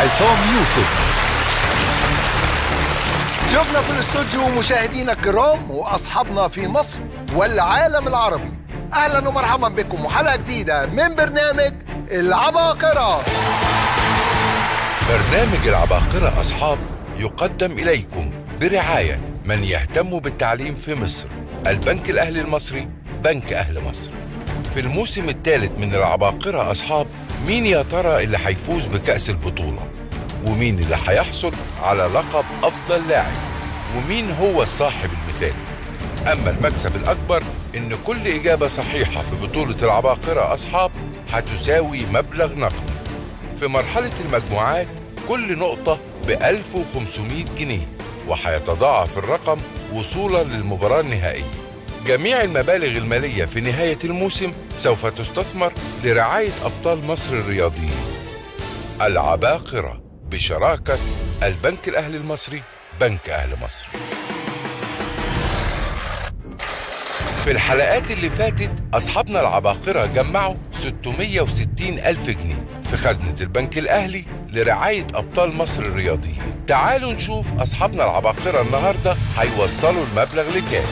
عصام يوسف شفنا في الاستوديو مشاهدينا الكرام واصحابنا في مصر والعالم العربي اهلا ومرحبا بكم وحلقه جديده من برنامج العباقره برنامج العباقرة أصحاب يقدم إليكم برعاية من يهتم بالتعليم في مصر البنك الأهلي المصري بنك أهل مصر في الموسم الثالث من العباقرة أصحاب مين يا ترى اللي هيفوز بكأس البطولة ومين اللي هيحصل على لقب أفضل لاعب ومين هو الصاحب المثالي أما المكسب الأكبر إن كل إجابة صحيحة في بطولة العباقرة أصحاب هتساوي مبلغ نقدي في مرحلة المجموعات كل نقطة ب 1500 جنيه وهيتضاعف الرقم وصولا للمباراة النهائية جميع المبالغ المالية في نهاية الموسم سوف تستثمر لرعاية أبطال مصر الرياضيين العباقرة بشراكة البنك الأهلي المصري بنك أهل مصر في الحلقات اللي فاتت أصحابنا العباقرة جمعوا 660 ألف جنيه في خزنة البنك الأهلي لرعاية أبطال مصر الرياضيين تعالوا نشوف أصحابنا العباقرة النهاردة هيوصلوا المبلغ لكام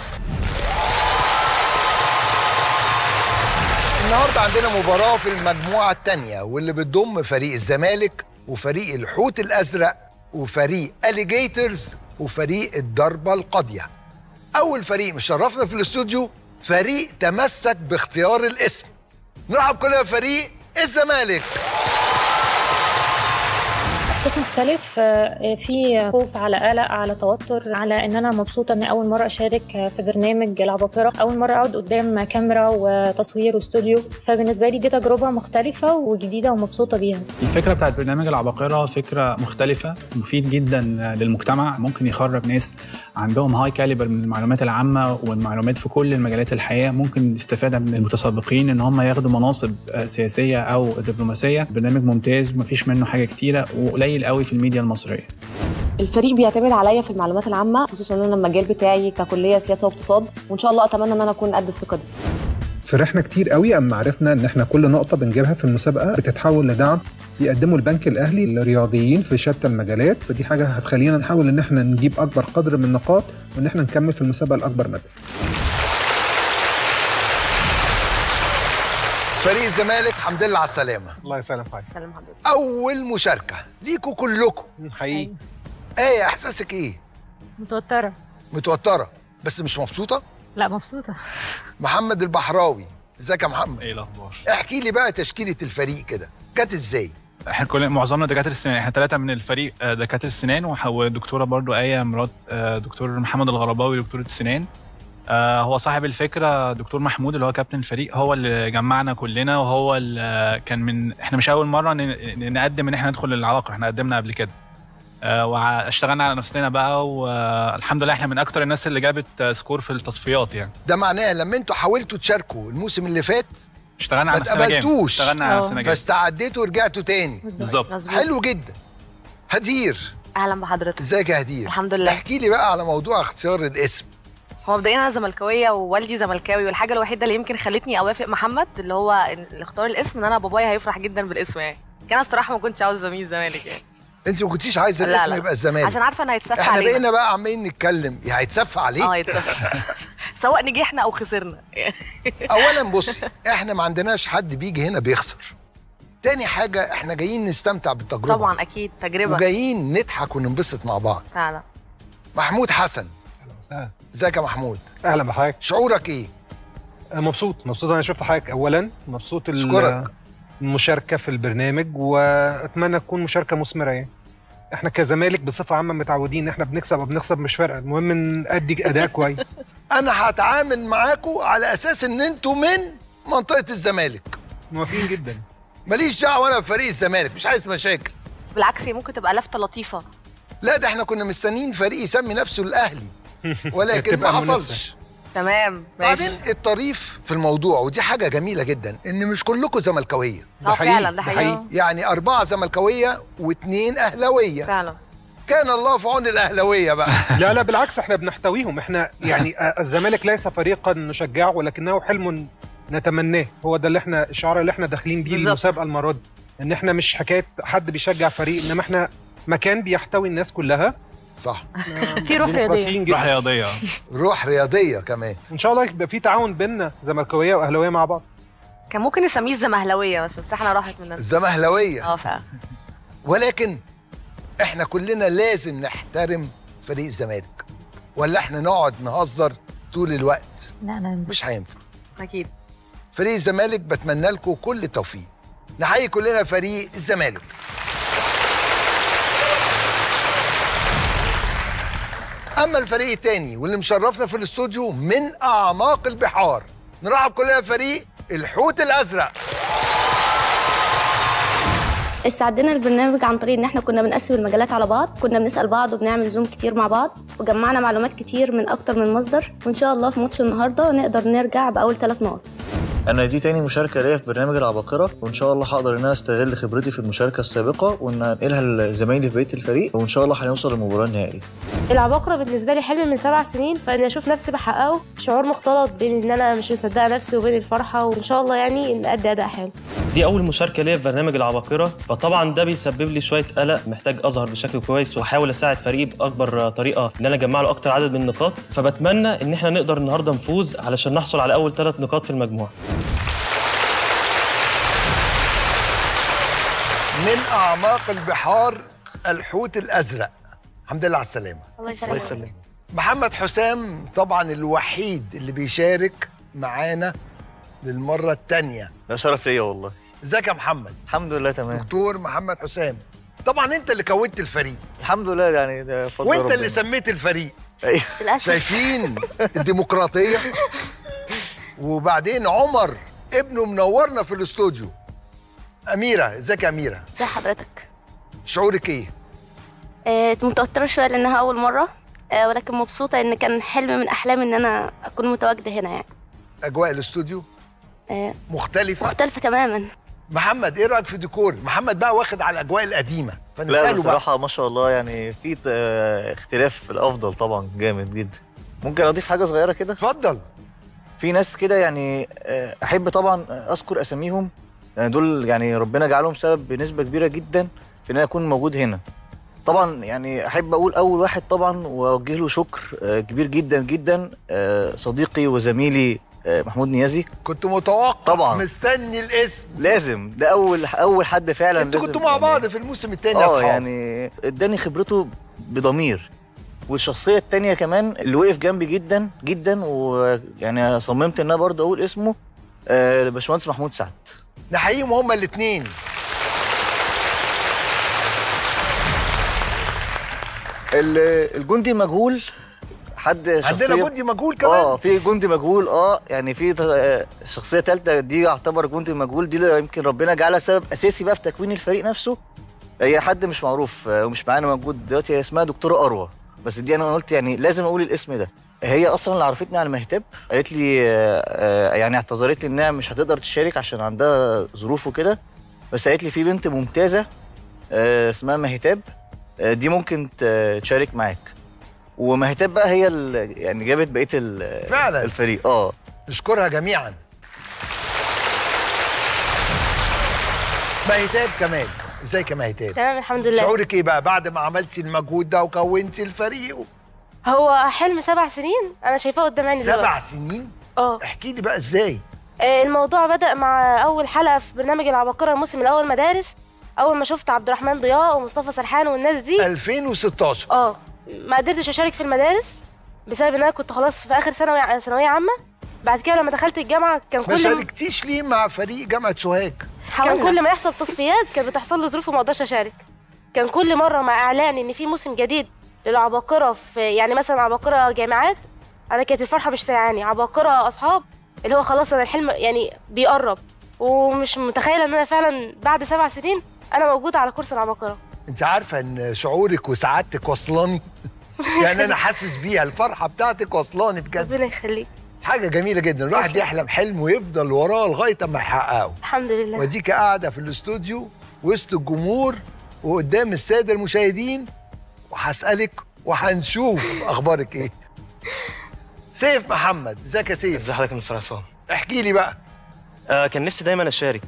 النهارده عندنا مباراه في المجموعه الثانيه واللي بتضم فريق الزمالك وفريق الحوت الازرق وفريق اليجيترز وفريق الضربه القاضيه اول فريق مشرفنا في الاستوديو فريق تمسك باختيار الاسم نرحب كلنا بفريق الزمالك احساس مختلف آه، في خوف على قلق على توتر على ان انا مبسوطه ان اول مره اشارك في برنامج العباقره اول مره اقعد قدام كاميرا وتصوير واستوديو فبالنسبه لي دي تجربه مختلفه وجديده ومبسوطه بيها الفكرة بتاعت برنامج العباقرة فكرة مختلفة مفيد جدا للمجتمع ممكن يخرج ناس عندهم هاي كاليبر من المعلومات العامة والمعلومات في كل المجالات الحياة ممكن الاستفادة من المتسابقين ان هم ياخدوا مناصب سياسية او دبلوماسية برنامج ممتاز مفيش منه حاجة كتيرة وقليل قوي في الميديا المصرية الفريق بيعتمد عليا في المعلومات العامه خصوصا ان انا المجال بتاعي ككليه سياسه واقتصاد وان شاء الله اتمنى ان انا اكون قد الثقه دي فرحنا كتير قوي اما عرفنا ان احنا كل نقطه بنجيبها في المسابقه بتتحول لدعم يقدمه البنك الاهلي للرياضيين في شتى المجالات فدي حاجه هتخلينا نحاول ان احنا نجيب اكبر قدر من النقاط وان احنا نكمل في المسابقه لاكبر مدى فريق الزمالك الحمد لله على السلامه الله يسلمك حضرتك سلام حضرتك اول مشاركه ليكوا كلكم حقيقي ايه احساسك ايه متوتره متوتره بس مش مبسوطه لا مبسوطه محمد البحراوي ازيك يا محمد ايه الاخبار احكي لي بقى تشكيله الفريق كده جت ازاي احنا كل معظمنا دكاتره السنان احنا ثلاثه من الفريق آه، دكاتره السنان وح- ودكتوره برضو ايه مرات آه، دكتور محمد الغرباوي دكتوره السنان آه، هو صاحب الفكره دكتور محمود اللي هو كابتن الفريق هو اللي جمعنا كلنا وهو اللي آه، كان من احنا مش اول مره ن- ن- نقدم ان احنا ندخل العواقر احنا قدمنا قبل كده آه، واشتغلنا على نفسنا بقى والحمد لله احنا من اكتر الناس اللي جابت آه، سكور في التصفيات يعني ده معناه لما انتوا حاولتوا تشاركوا الموسم اللي فات اشتغلنا ما على نفسنا جامد اتقبلتوش. اشتغلنا على اه. نفسنا جامد فاستعديتوا ورجعتوا تاني بالظبط مظبوط. حلو جدا هدير اهلا بحضرتك ازيك يا هدير الحمد لله. احكي لي بقى على موضوع اختيار الاسم هو مبدئيا انا زملكاويه ووالدي زملكاوي والحاجه الوحيده اللي يمكن خلتني اوافق محمد اللي هو إن- اللي اختار الاسم ان انا بابايا هيفرح جدا بالاسم يعني كان الصراحه ما كنتش عاوز اسميه الزمالك يعني انت ما كنتيش عايزه لا، الاسم لا. يبقى الزمالك عشان عارفه ان هيتسفى احنا علينا بقينا بقى عمالين نتكلم يا هيتسفى عليك اه هيتسفى سواء نجحنا او خسرنا اولا بصي احنا ما عندناش حد بيجي هنا بيخسر تاني حاجه احنا جايين نستمتع بالتجربه طبعا اكيد تجربه وجايين نضحك وننبسط مع بعض فعلا محمود حسن اهلا ازيك يا محمود اهلا بحضرتك شعورك ايه أنا مبسوط مبسوط انا شفت حضرتك اولا مبسوط ال- أشكرك. المشاركه في البرنامج واتمنى تكون مشاركه مثمره يعني احنا كزمالك بصفه عامه متعودين ان احنا بنكسب او بنخسر مش فارقه المهم نأدي اداء كويس انا هتعامل معاكم على اساس ان انتوا من منطقه الزمالك موافقين جدا ماليش دعوه انا بفريق الزمالك مش عايز مشاكل بالعكس هي ممكن تبقى لفته لطيفه لا ده احنا كنا مستنيين فريق يسمي نفسه الاهلي ولكن ما تبقى منافسة. حصلش تمام بعدين ماشي الطريف في الموضوع ودي حاجه جميله جدا ان مش كلكم زملكاويه ده اه حقيقي، فعلا ده ده حقيقي حقيقي. يعني اربعه زملكاويه واثنين اهلاويه فعلا كان الله في عون الاهلاويه بقى لا لا بالعكس احنا بنحتويهم احنا يعني آه، الزمالك ليس فريقا نشجعه ولكنه حلم نتمناه هو ده اللي احنا الشعار اللي احنا داخلين بيه بالظبط. المسابقه المره دي ان احنا مش حكايه حد بيشجع فريق انما احنا مكان بيحتوي الناس كلها صح في روح رياضيه ديمقراطيين روح جدا رياضيه روح رياضيه كمان ان شاء الله يبقى في تعاون بيننا زملكاويه واهلاويه مع بعض كان ممكن نسميه الزمهلاويه بس بس احنا راحت مننا الزمهلويه اه فعلا ولكن احنا كلنا لازم نحترم فريق الزمالك ولا احنا نقعد نهزر طول الوقت لا انا مش هينفع اكيد فريق الزمالك بتمنى لكم كل التوفيق نحيي كلنا فريق الزمالك اما الفريق التاني واللي مشرفنا في الاستوديو من اعماق البحار نرحب كلنا فريق الحوت الازرق استعدينا البرنامج عن طريق ان احنا كنا بنقسم المجالات على بعض كنا بنسال بعض وبنعمل زوم كتير مع بعض وجمعنا معلومات كتير من اكتر من مصدر وان شاء الله في ماتش النهارده نقدر نرجع باول ثلاث نقط انا دي تاني مشاركه ليا في برنامج العباقره وان شاء الله هقدر ان انا استغل خبرتي في المشاركه السابقه وان انقلها لزمايلي في بقيه الفريق وان شاء الله هنوصل للمباراه النهائيه العباقرة بالنسبة لي حلم من سبع سنين فإني أشوف نفسي بحققه شعور مختلط بين إن أنا مش مصدقة نفسي وبين الفرحة وإن شاء الله يعني نأدي أداء حلو دي أول مشاركة ليا في برنامج العباقرة فطبعا ده بيسبب لي شوية قلق محتاج أظهر بشكل كويس وأحاول أساعد فريقي بأكبر طريقة إن أنا أجمع له أكتر عدد من النقاط فبتمنى إن إحنا نقدر النهاردة نفوز علشان نحصل على أول ثلاث نقاط في المجموعة من اعماق البحار الحوت الازرق الحمد لله على السلامه الله الله يسلمك محمد حسام طبعا الوحيد اللي بيشارك معانا للمره الثانيه ده شرف ليا والله ازيك يا محمد الحمد لله تمام دكتور محمد حسام طبعا انت اللي كونت الفريق الحمد لله يعني ده فضل وانت ربنا. اللي سميت الفريق أيوة. للاسف شايفين الديمقراطيه وبعدين عمر ابنه منورنا في الاستوديو اميره ازيك يا اميره زي حضرتك شعورك ايه آه، متوترة شوية لأنها أول مرة آه، ولكن مبسوطة إن كان حلم من أحلامي إن أنا أكون متواجدة هنا يعني اجواء الاستوديو آه، مختلفه مختلفة تماما محمد ايه رايك في الديكور محمد بقى واخد على الاجواء القديمه لا فنساله بقى بصراحه ما شاء الله يعني في آه، اختلاف في الافضل طبعا جامد جدا ممكن اضيف حاجه صغيره كده اتفضل في ناس كده يعني آه، احب طبعا اذكر اساميهم يعني دول يعني ربنا جعلهم سبب بنسبه كبيره جدا في ان انا اكون موجود هنا طبعا يعني احب اقول اول واحد طبعا واوجه له شكر آه، كبير جدا جدا آه، صديقي وزميلي آه، محمود نيازي كنت متوقع طبعا. مستني الاسم لازم ده اول اول حد فعلا انتوا لازم كنتوا مع يعني- بعض في الموسم الثاني يا اه اصحاب يعني اداني خبرته بضمير والشخصيه التانية كمان اللي وقف جنبي جدا جدا ويعني صممت ان انا برضه اقول اسمه آه، باشمهندس محمود سعد نحييهم هما الاثنين ال- الجندي مجهول حد عندنا شخصية- جندي مجهول كمان اه في جندي مجهول اه يعني في ت- آه، شخصيه ثالثه دي يعتبر جندي مجهول دي اللي يمكن ربنا جعلها سبب اساسي بقى في تكوين الفريق نفسه هي حد مش معروف آه، ومش معانا موجود دلوقتي هي اسمها دكتوره اروى بس دي انا قلت يعني لازم اقول الاسم ده هي اصلا اللي عرفتني على مهتاب قالت لي آه، آه، يعني اعتذرت لي انها مش هتقدر تشارك عشان عندها ظروف وكده بس قالت لي في بنت ممتازه آه، اسمها مهتاب آه، دي ممكن ت- تشارك معاك ومهتاب بقى هي ال- يعني جابت بقيه ال- فعلا. الفريق اه نشكرها جميعا مهتاب كمان ازيك يا مهتاب تمام الحمد لله شعورك ايه بقى بعد ما عملتي المجهود ده وكونتي الفريق هو حلم سبع سنين أنا شايفاه قدام عيني سبع دلوقتي سنين اه احكي لي بقى ازاي آه، الموضوع بدأ مع أول حلقة في برنامج العباقرة الموسم الأول مدارس أول ما شفت عبد الرحمن ضياء ومصطفى سرحان والناس دي 2016 اه ما قدرتش أشارك في المدارس بسبب إن أنا كنت خلاص في آخر ثانوي ثانوية عامة بعد كده لما دخلت الجامعة كان ما كل شاركتيش ليه مع فريق جامعه سوهاج كان كل ما يحصل تصفيات كانت بتحصل لي ظروف وما اقدرش اشارك كان كل مره مع اعلان ان في موسم جديد للعباقره في يعني مثلا عباقره جامعات انا كانت الفرحه مش سايعاني عباقره اصحاب اللي هو خلاص انا الحلم يعني بيقرب ومش متخيله ان انا فعلا بعد سبع سنين انا موجوده على كرسي العباقره انت عارفه ان شعورك وسعادتك وصلاني يعني انا حاسس بيها الفرحه بتاعتك وصلاني بجد ربنا يخليك حاجه جميله جدا الواحد يحلم حلم ويفضل وراه لغايه اما يحققه الحمد لله واديك قاعده في الاستوديو وسط الجمهور وقدام الساده المشاهدين وهسالك وهنشوف اخبارك ايه سيف محمد ازيك يا سيف ازي حضرتك يا مستر عصام احكي لي بقى آه كان نفسي دايما اشارك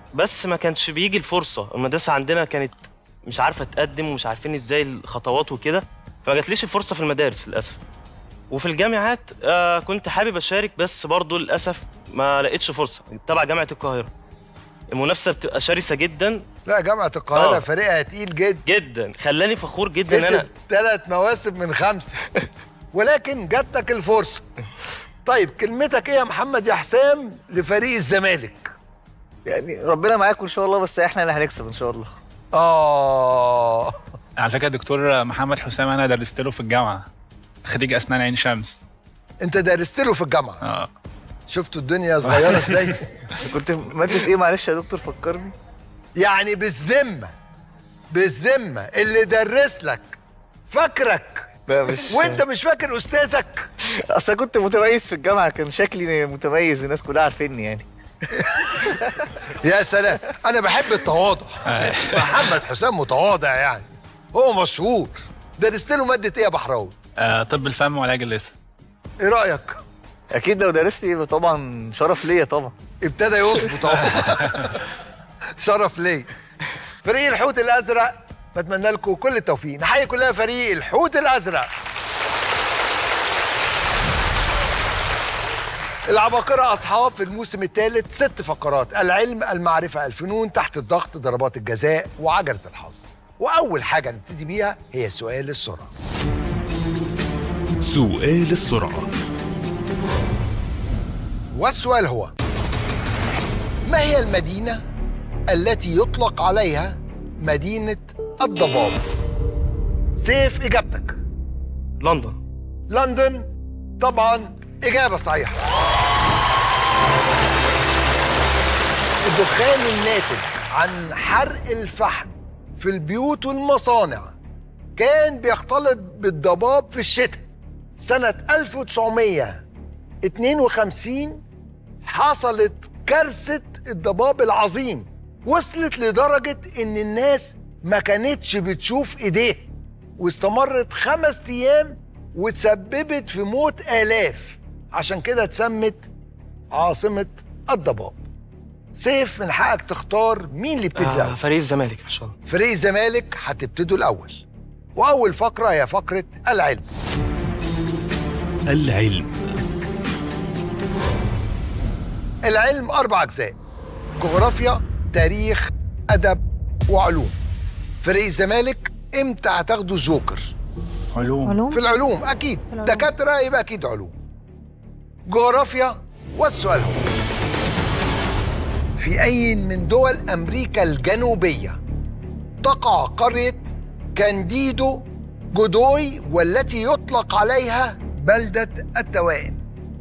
بس ما كانش بيجي الفرصه المدرسه عندنا كانت مش عارفه تقدم ومش عارفين ازاي الخطوات وكده فما جاتليش الفرصه في المدارس للاسف وفي الجامعات آه كنت حابب اشارك بس برضه للاسف ما لقيتش فرصه تبع جامعه القاهره المنافسه بتبقى شرسه جدا لا جامعه القاهره آه. فريقها تقيل جدا جدا خلاني فخور جدا ان كسب انا ثلاث مواسم من خمسه ولكن جاتك الفرصه طيب كلمتك ايه يا محمد يا حسام لفريق الزمالك يعني ربنا معاكم ان شاء الله بس احنا اللي هنكسب ان شاء الله اه على فكره دكتور محمد حسام انا درست له في الجامعه خريج اسنان عين شمس انت درست له في الجامعه اه شفتوا الدنيا صغيره ازاي كنت في ماده ايه معلش يا دكتور فكرني يعني بالذمه بالذمه اللي درس لك فاكرك لا مش وانت مش فاكر استاذك اصل كنت متميز في الجامعه كان شكلي متميز الناس كلها عارفيني يعني يا سلام انا بحب التواضع محمد حسام متواضع يعني هو مشهور درست له ماده ايه يا بحراوي آه، طب الفم وعلاج اللسان ايه رايك اكيد لو درست لي طبعا شرف ليا طبعا ابتدى يظبط اهو شرف ليه فريق الحوت الازرق بتمنى لكم كل التوفيق نحيي كلها فريق الحوت الازرق العباقرة أصحاب في الموسم الثالث ست فقرات العلم المعرفة الفنون تحت الضغط ضربات الجزاء وعجلة الحظ وأول حاجة نبتدي بيها هي سؤال السرعة سؤال السرعة والسؤال هو ما هي المدينة التي يطلق عليها مدينة الضباب؟ سيف إجابتك لندن لندن طبعا إجابة صحيحة الدخان الناتج عن حرق الفحم في البيوت والمصانع كان بيختلط بالضباب في الشتاء سنة 1952 حصلت كارثة الضباب العظيم وصلت لدرجة إن الناس ما كانتش بتشوف إيديه واستمرت خمس أيام وتسببت في موت آلاف عشان كده اتسمت عاصمة الضباب سيف من حقك تختار مين اللي يبتدي آه الأول فريق الزمالك ان شاء الله فريق الزمالك هتبتدوا الأول وأول فقرة هي فقرة العلم العلم العلم أربع أجزاء جغرافيا تاريخ أدب وعلوم فريق الزمالك إمتى هتاخدوا الجوكر علوم علوم في العلوم أكيد العلوم. دكاترة يبقى أكيد علوم جغرافيا والسؤال هو في أي من دول أمريكا الجنوبية تقع قرية كانديدو جودوي والتي يطلق عليها بلدة التوائم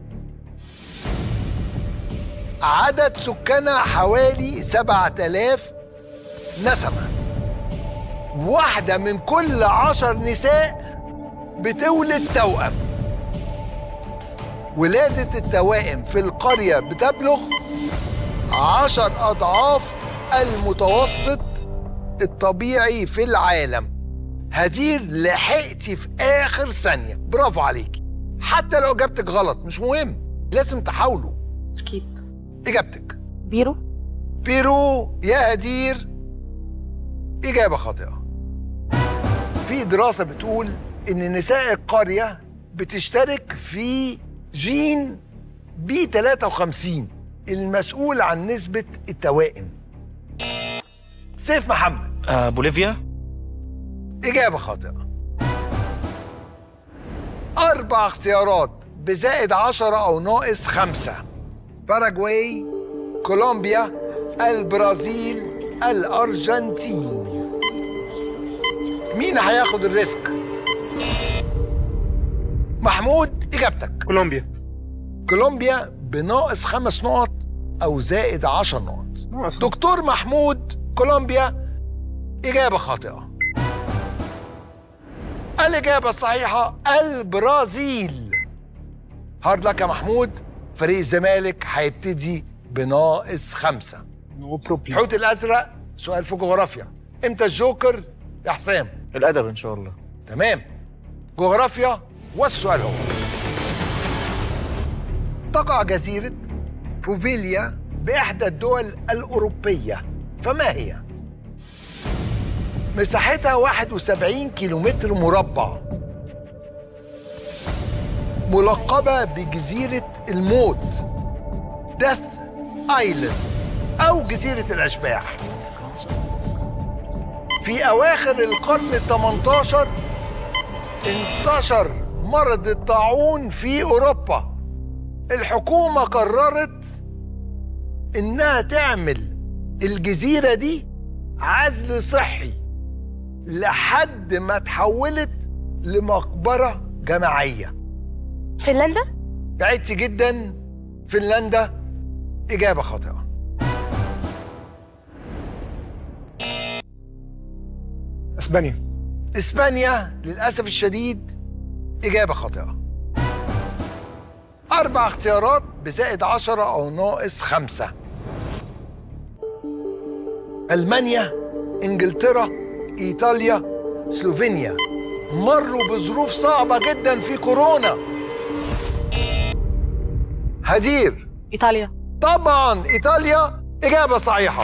عدد سكانها حوالي 7000 نسمة واحدة من كل عشر نساء بتولد توأم ولادة التوائم في القرية بتبلغ عشر أضعاف المتوسط الطبيعي في العالم هدير لحقتي في آخر ثانية برافو عليكي حتى لو إجابتك غلط مش مهم لازم تحاولوا اكيد إجابتك بيرو بيرو يا هدير إجابة خاطئة في دراسة بتقول إن نساء القرية بتشترك في جين بي 53 المسؤول عن نسبة التوائم سيف محمد آه بوليفيا إجابة خاطئة أربع اختيارات بزائد عشرة أو ناقص خمسة باراجواي كولومبيا البرازيل الأرجنتين مين هياخد الريسك؟ محمود إجابتك كولومبيا كولومبيا بناقص خمس نقط أو زائد عشر نقط ناقص. دكتور محمود كولومبيا إجابة خاطئة الإجابة الصحيحة البرازيل هارد لك يا محمود فريق الزمالك هيبتدي بناقص خمسة نو بروبلم الحوت الأزرق سؤال في جغرافيا امتى الجوكر يا حسام الادب ان شاء الله تمام جغرافيا والسؤال هو تقع جزيرة بوفيليا بإحدى الدول الأوروبية فما هي؟ مساحتها 71 كيلومتر مربع ملقبة بجزيرة الموت ديث ايلاند أو جزيرة الأشباح في أواخر القرن ال 18 انتشر مرض الطاعون في أوروبا الحكومة قررت إنها تعمل الجزيرة دي عزل صحي لحد ما تحولت لمقبرة جماعية فنلندا بعدتي جدا فنلندا إجابة خاطئة اسبانيا إسبانيا للأسف الشديد إجابة خاطئة أربع اختيارات بزائد عشرة أو ناقص خمسة ألمانيا إنجلترا إيطاليا سلوفينيا مروا بظروف صعبة جدا في كورونا هدير ايطاليا طبعا إيطاليا إجابة صحيحة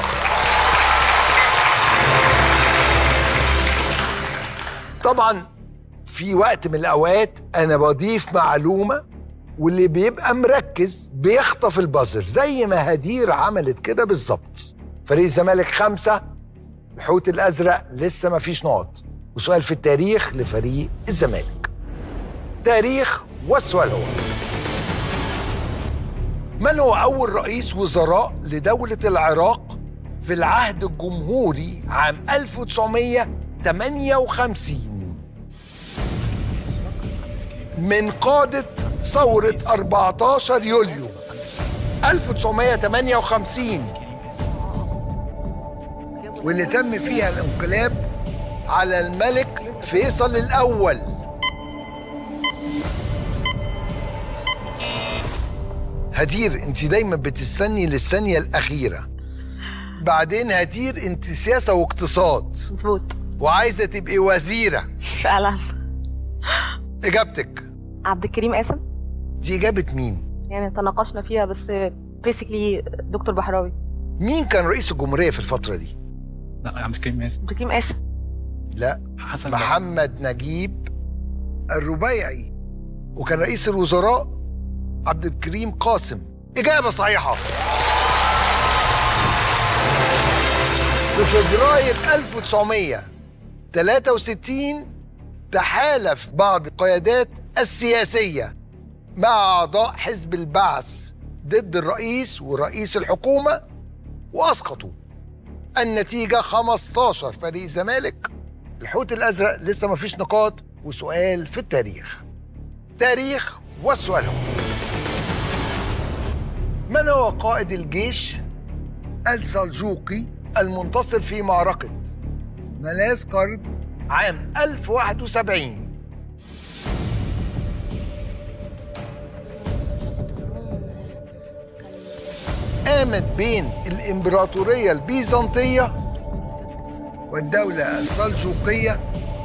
طبعا في وقت من الأوقات أنا بضيف معلومة واللي بيبقى مركز بيخطف البازر زي ما هدير عملت كده بالظبط فريق الزمالك خمسة الحوت الأزرق لسه ما فيش نقط وسؤال في التاريخ لفريق الزمالك تاريخ والسؤال هو من هو أول رئيس وزراء لدولة العراق في العهد الجمهوري عام 1958 من قادة ثورة 14 يوليو 1958 واللي تم فيها الانقلاب على الملك فيصل الأول هدير انت دايما بتستني للثانية الأخيرة بعدين هدير انت سياسة واقتصاد مظبوط وعايزة تبقي وزيرة فعلا إجابتك عبد الكريم قاسم دي إجابة مين؟ يعني تناقشنا فيها بس بيسكلي دكتور بحراوي مين كان رئيس الجمهورية في الفترة دي؟ لا عبد الكريم قاسم عبد الكريم قاسم لا حسن محمد نجيب الربيعي وكان رئيس الوزراء عبد الكريم قاسم إجابة صحيحة في فبراير 1963 تحالف بعض القيادات السياسية مع أعضاء حزب البعث ضد الرئيس ورئيس الحكومة وأسقطوا النتيجة 15 فريق الزمالك الحوت الأزرق لسه ما فيش نقاط وسؤال في التاريخ تاريخ والسؤال هو من هو قائد الجيش السلجوقي المنتصر في معركة ملاذ قرد عام 1071 قامت بين الإمبراطورية البيزنطية والدولة السلجوقية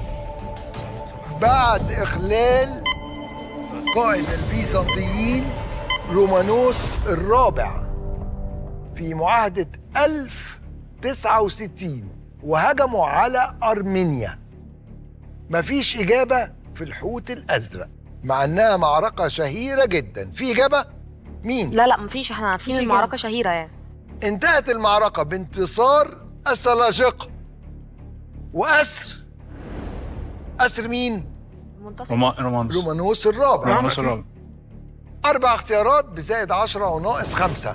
بعد إخلال قائد البيزنطيين رومانوس الرابع في معاهدة 1069 وهجموا على أرمينيا مفيش إجابة في الحوت الأزرق مع إنها معركة شهيرة جدا في إجابة مين؟ لا لا مفيش احنا عارفين مفيش المعركه شهيره يعني انتهت المعركة بانتصار السلاجقة وأسر أسر مين؟ منتصر روما رومانس رومانوس الرابع رومانس الرابع أربع اختيارات بزائد عشرة وناقص خمسة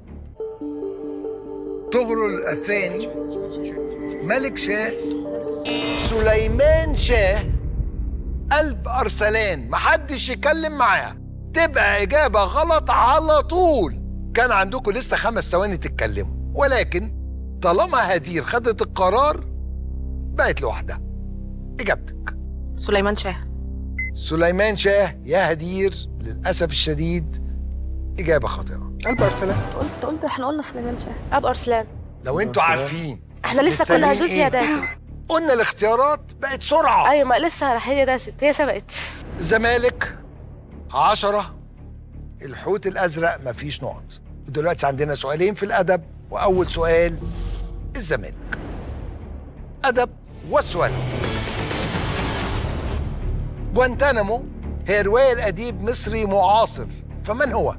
طغرل الثاني ملك شاه سليمان شاه قلب أرسلان محدش يتكلم معاها تبقى إجابة غلط على طول كان عندكم لسه خمس ثواني تتكلموا ولكن طالما هدير خدت القرار بقت لوحدها إجابتك سليمان شاه سليمان شاه يا هدير للأسف الشديد إجابة خاطئة قلب ارسلان قلت قلت احنا قلنا سليمان شاه اب ارسلان لو انتوا عارفين احنا لسه كنا مستنيين هندوس إيه؟ يا داست قلنا الاختيارات بقت سرعة ايوه ما لسه هي داست هي سبقت الزمالك عشرة الحوت الأزرق مفيش نقط ودلوقتي عندنا سؤالين في الأدب وأول سؤال الزمالك أدب والسؤال جوانتانامو هي رواية لأديب مصري معاصر فمن هو؟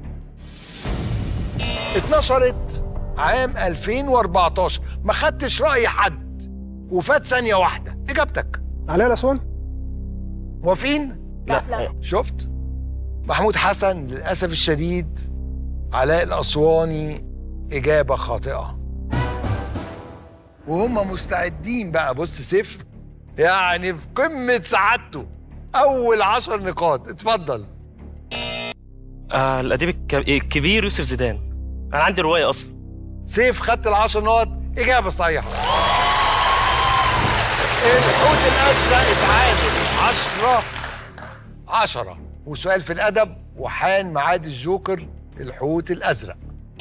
اتنشرت عام 2014 ما خدتش رأي حد وفات ثانية واحدة إجابتك علاء الأسوان موافقين؟ لا. لا. شفت؟ محمود حسن للأسف الشديد علاء الأسواني إجابة خاطئة وهم مستعدين بقى بص صفر يعني في قمة سعادته أول عشر نقاط اتفضل آه الاديب الك- الكبير يوسف زيدان انا عندي روايه اصلا سيف خدت العشر نقط إجابة صحيحة الحوت الأزرق اتعادل عشرة عشرة وسؤال في الأدب وحان ميعاد الجوكر الحوت الأزرق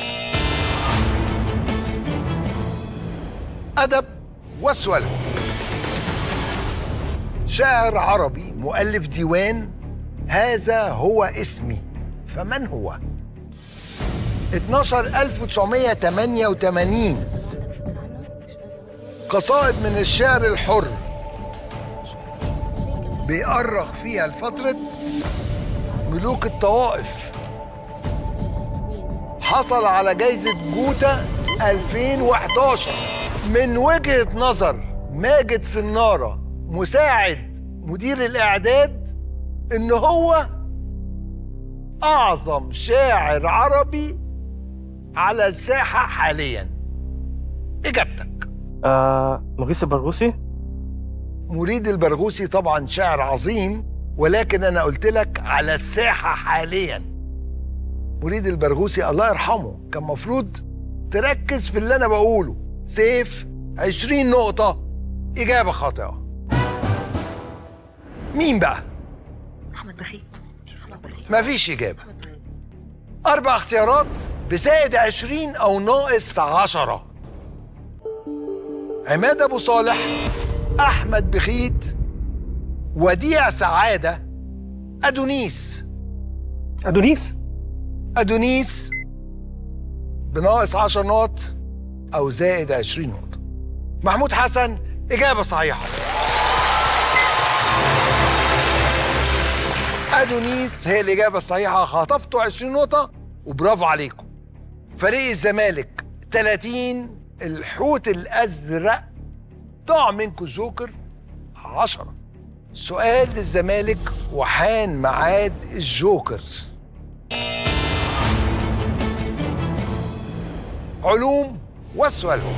أدب والسؤال شاعر عربي مؤلف ديوان هذا هو اسمي فمن هو؟ 12 1988 قصائد من الشعر الحر بيأرخ فيها لفترة ملوك الطوائف حصل على جايزة جوتا 2011 من وجهة نظر ماجد سنارة مساعد مدير الإعداد إن هو أعظم شاعر عربي على الساحة حاليا إجابتك آه مغيث البرغوثي مريد البرغوثي طبعا شاعر عظيم ولكن أنا قلت لك على الساحة حاليا مريد البرغوثي الله يرحمه كان مفروض تركز في اللي أنا بقوله سيف 20 نقطة إجابة خاطئة مين بقى؟ احمد بخيت مفيش إجابة أربع اختيارات بزائد عشرين أو ناقص عشرة عماد أبو صالح أحمد بخيت وديع سعادة أدونيس أدونيس أدونيس بناقص عشر نقط أو زائد عشرين نقطة محمود حسن إجابة صحيحة أدونيس هي الإجابة الصحيحة خطفتوا 20 نقطة وبرافو عليكم فريق الزمالك 30 الحوت الأزرق ضاع منكم الجوكر 10 سؤال للزمالك وحان ميعاد الجوكر علوم والسؤال هو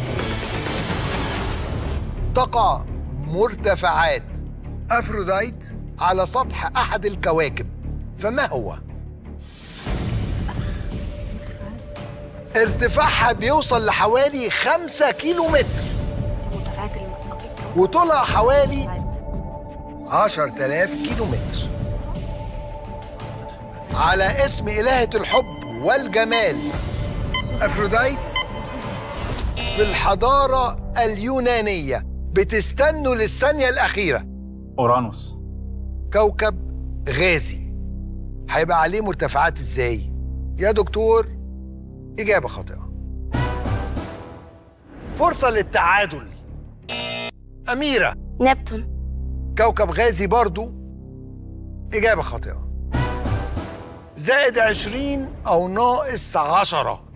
تقع مرتفعات أفروديت على سطح أحد الكواكب فما هو؟ ارتفاعها بيوصل لحوالي خمسة كيلو متر مرتفعات الم- وطولها حوالي عشر تلاف كيلو متر على اسم إلهة الحب والجمال أفروديت في الحضارة اليونانية بتستنوا للثانية الأخيرة اورانوس كوكب غازي هيبقى عليه مرتفعات ازاي يا دكتور اجابه خاطئه فرصه للتعادل اميره نبتون كوكب غازي برضو اجابه خاطئه زائد عشرين او ناقص عشرة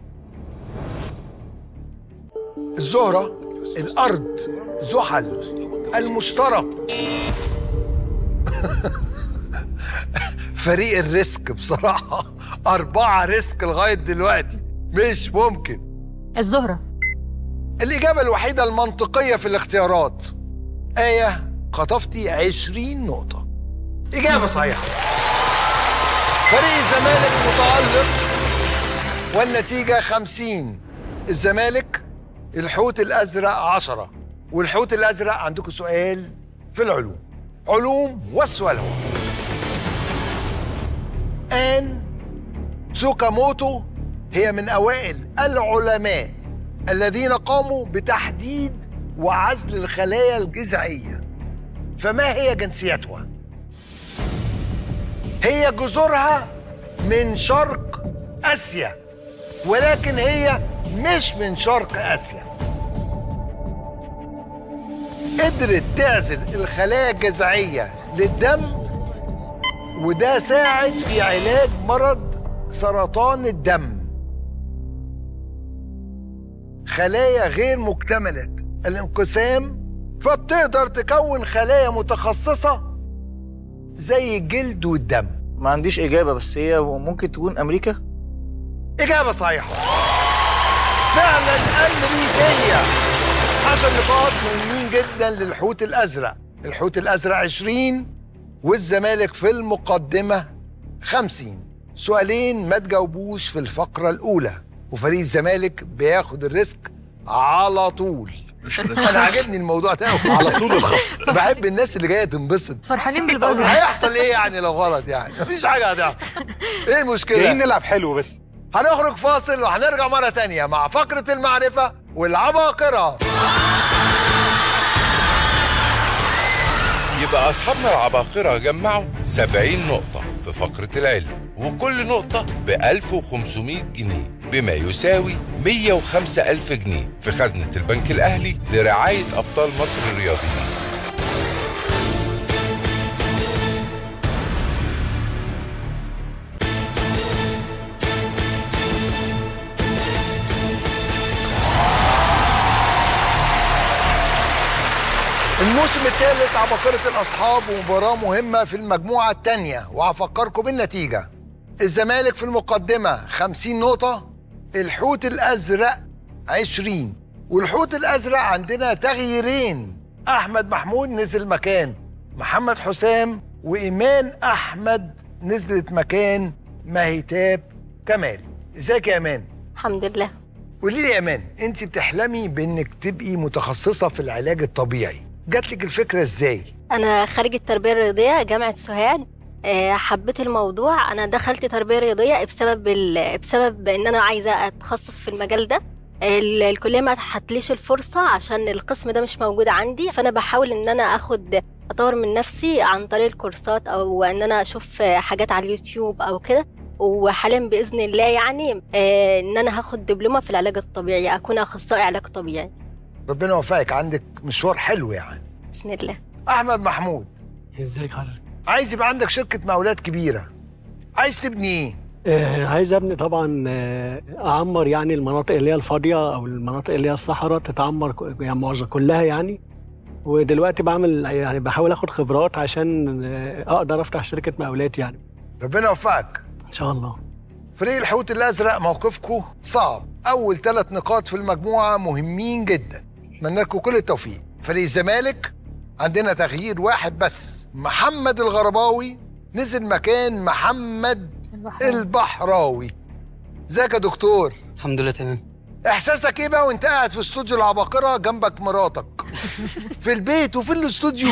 الزهرة الأرض زحل المشتري فريق الريسك بصراحة أربعة ريسك لغاية دلوقتي مش ممكن الزهرة الإجابة الوحيدة المنطقية في الاختيارات آية خطفتي عشرين نقطة إجابة صحيحة فريق الزمالك متألق والنتيجة خمسين الزمالك الحوت الأزرق عشرة والحوت الأزرق عندكم سؤال في العلوم علوم والسؤال هو آن تسوكاموتو هي من أوائل العلماء الذين قاموا بتحديد وعزل الخلايا الجذعية فما هي جنسيتها؟ هي جذورها من شرق آسيا ولكن هي مش من شرق اسيا قدرت تعزل الخلايا الجذعيه للدم وده ساعد في علاج مرض سرطان الدم خلايا غير مكتمله الانقسام فبتقدر تكون خلايا متخصصه زي الجلد والدم ما عنديش اجابه بس هي ممكن تكون امريكا إجابة صحيحة فعلا أمريكية عشر نقاط مهمين جدا للحوت الأزرق الحوت الأزرق 20 والزمالك في المقدمة 50 سؤالين ما تجاوبوش في الفقرة الأولى وفريق الزمالك بياخد الريسك على طول انا عاجبني الموضوع ده أوي. على طول الخط. بحب الناس اللي جايه تنبسط فرحانين بالبازل هيحصل ايه يعني لو غلط يعني مفيش حاجه هتحصل ايه المشكله جايين نلعب حلو بس هنخرج فاصل وهنرجع مرة تانية مع فقرة المعرفة والعباقرة يبقى أصحابنا العباقرة جمعوا 70 نقطة في فقرة العلم وكل نقطة ب 1500 جنيه بما يساوي 105 ألف جنيه في خزنة البنك الأهلي لرعاية أبطال مصر الرياضيين الموسم الثالث عباقرة الأصحاب ومباراة مهمة في المجموعة الثانية وهفكركم بالنتيجة الزمالك في المقدمة 50 نقطة الحوت الأزرق 20 والحوت الأزرق عندنا تغييرين أحمد محمود نزل مكان محمد حسام وإيمان أحمد نزلت مكان مهتاب كمال ازيك يا إيمان؟ الحمد لله قولي لي يا امان انت بتحلمي بانك تبقي متخصصه في العلاج الطبيعي جات لك الفكره ازاي انا خريجة تربية رياضية جامعة سوهاج آه، حبيت الموضوع انا دخلت تربية رياضية بسبب ال... بسبب ان انا عايزة اتخصص في المجال ده ال- الكلية ما اتاحتليش الفرصة عشان القسم ده مش موجود عندي فانا بحاول ان انا اخد اطور من نفسي عن طريق الكورسات او ان انا اشوف حاجات على اليوتيوب او كده وحاليا باذن الله يعني آه، ان انا هاخد دبلومه في العلاج الطبيعي اكون اخصائي علاج طبيعي ربنا يوفقك عندك مشوار حلو يعني باذن الله احمد محمود ازيك حضرتك عايز يبقى عندك شركه مقاولات كبيره عايز تبني ايه آه عايز ابني طبعا آه اعمر يعني المناطق اللي هي الفاضيه او المناطق اللي هي الصحراء تتعمر ك- يعني معظم كلها يعني ودلوقتي بعمل يعني بحاول اخد خبرات عشان آه اقدر افتح شركه مقاولات يعني ربنا يوفقك ان شاء الله فريق الحوت الازرق موقفكم صعب اول ثلاث نقاط في المجموعه مهمين جدا اتمنى لكم كل التوفيق فريق الزمالك عندنا تغيير واحد بس محمد الغرباوي نزل مكان محمد البحراوي ازيك يا دكتور الحمد لله تمام احساسك ايه بقى وانت قاعد في استوديو العباقره جنبك مراتك في البيت وفي الاستوديو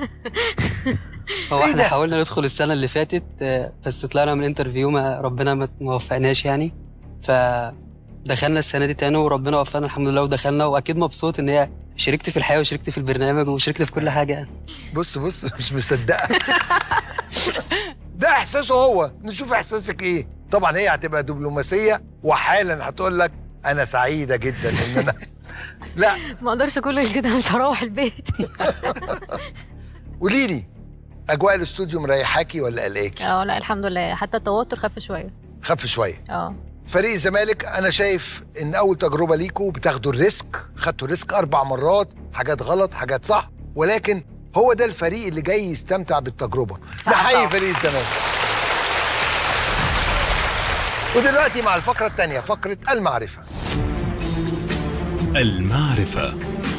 هو إيه احنا ده؟ حاولنا ندخل السنه اللي فاتت آه، بس طلعنا من انترفيو ما ربنا ما ما وفقناش يعني فدخلنا السنه دي تاني وربنا وفقنا الحمد لله ودخلنا واكيد مبسوط ان هي شاركت في الحياه وشاركت في البرنامج وشاركت في كل حاجه يعني بص بص مش مصدقه ده احساسه هو نشوف احساسك ايه طبعا هي هتبقى دبلوماسيه وحالا هتقول لك انا سعيده جدا ان انا لا ما اقدرش اقول كده مش هروح البيت قولي لي اجواء الاستوديو مريحاكي ولا قلقاكي اه لا الحمد لله حتى التوتر خف شويه خف شويه اه فريق الزمالك انا شايف ان اول تجربه ليكوا بتاخدوا الريسك خدتوا الريسك اربع مرات حاجات غلط حاجات صح ولكن هو ده الفريق اللي جاي يستمتع بالتجربه نحيي فريق الزمالك ودلوقتي مع الفقره الثانيه فقره المعرفه المعرفة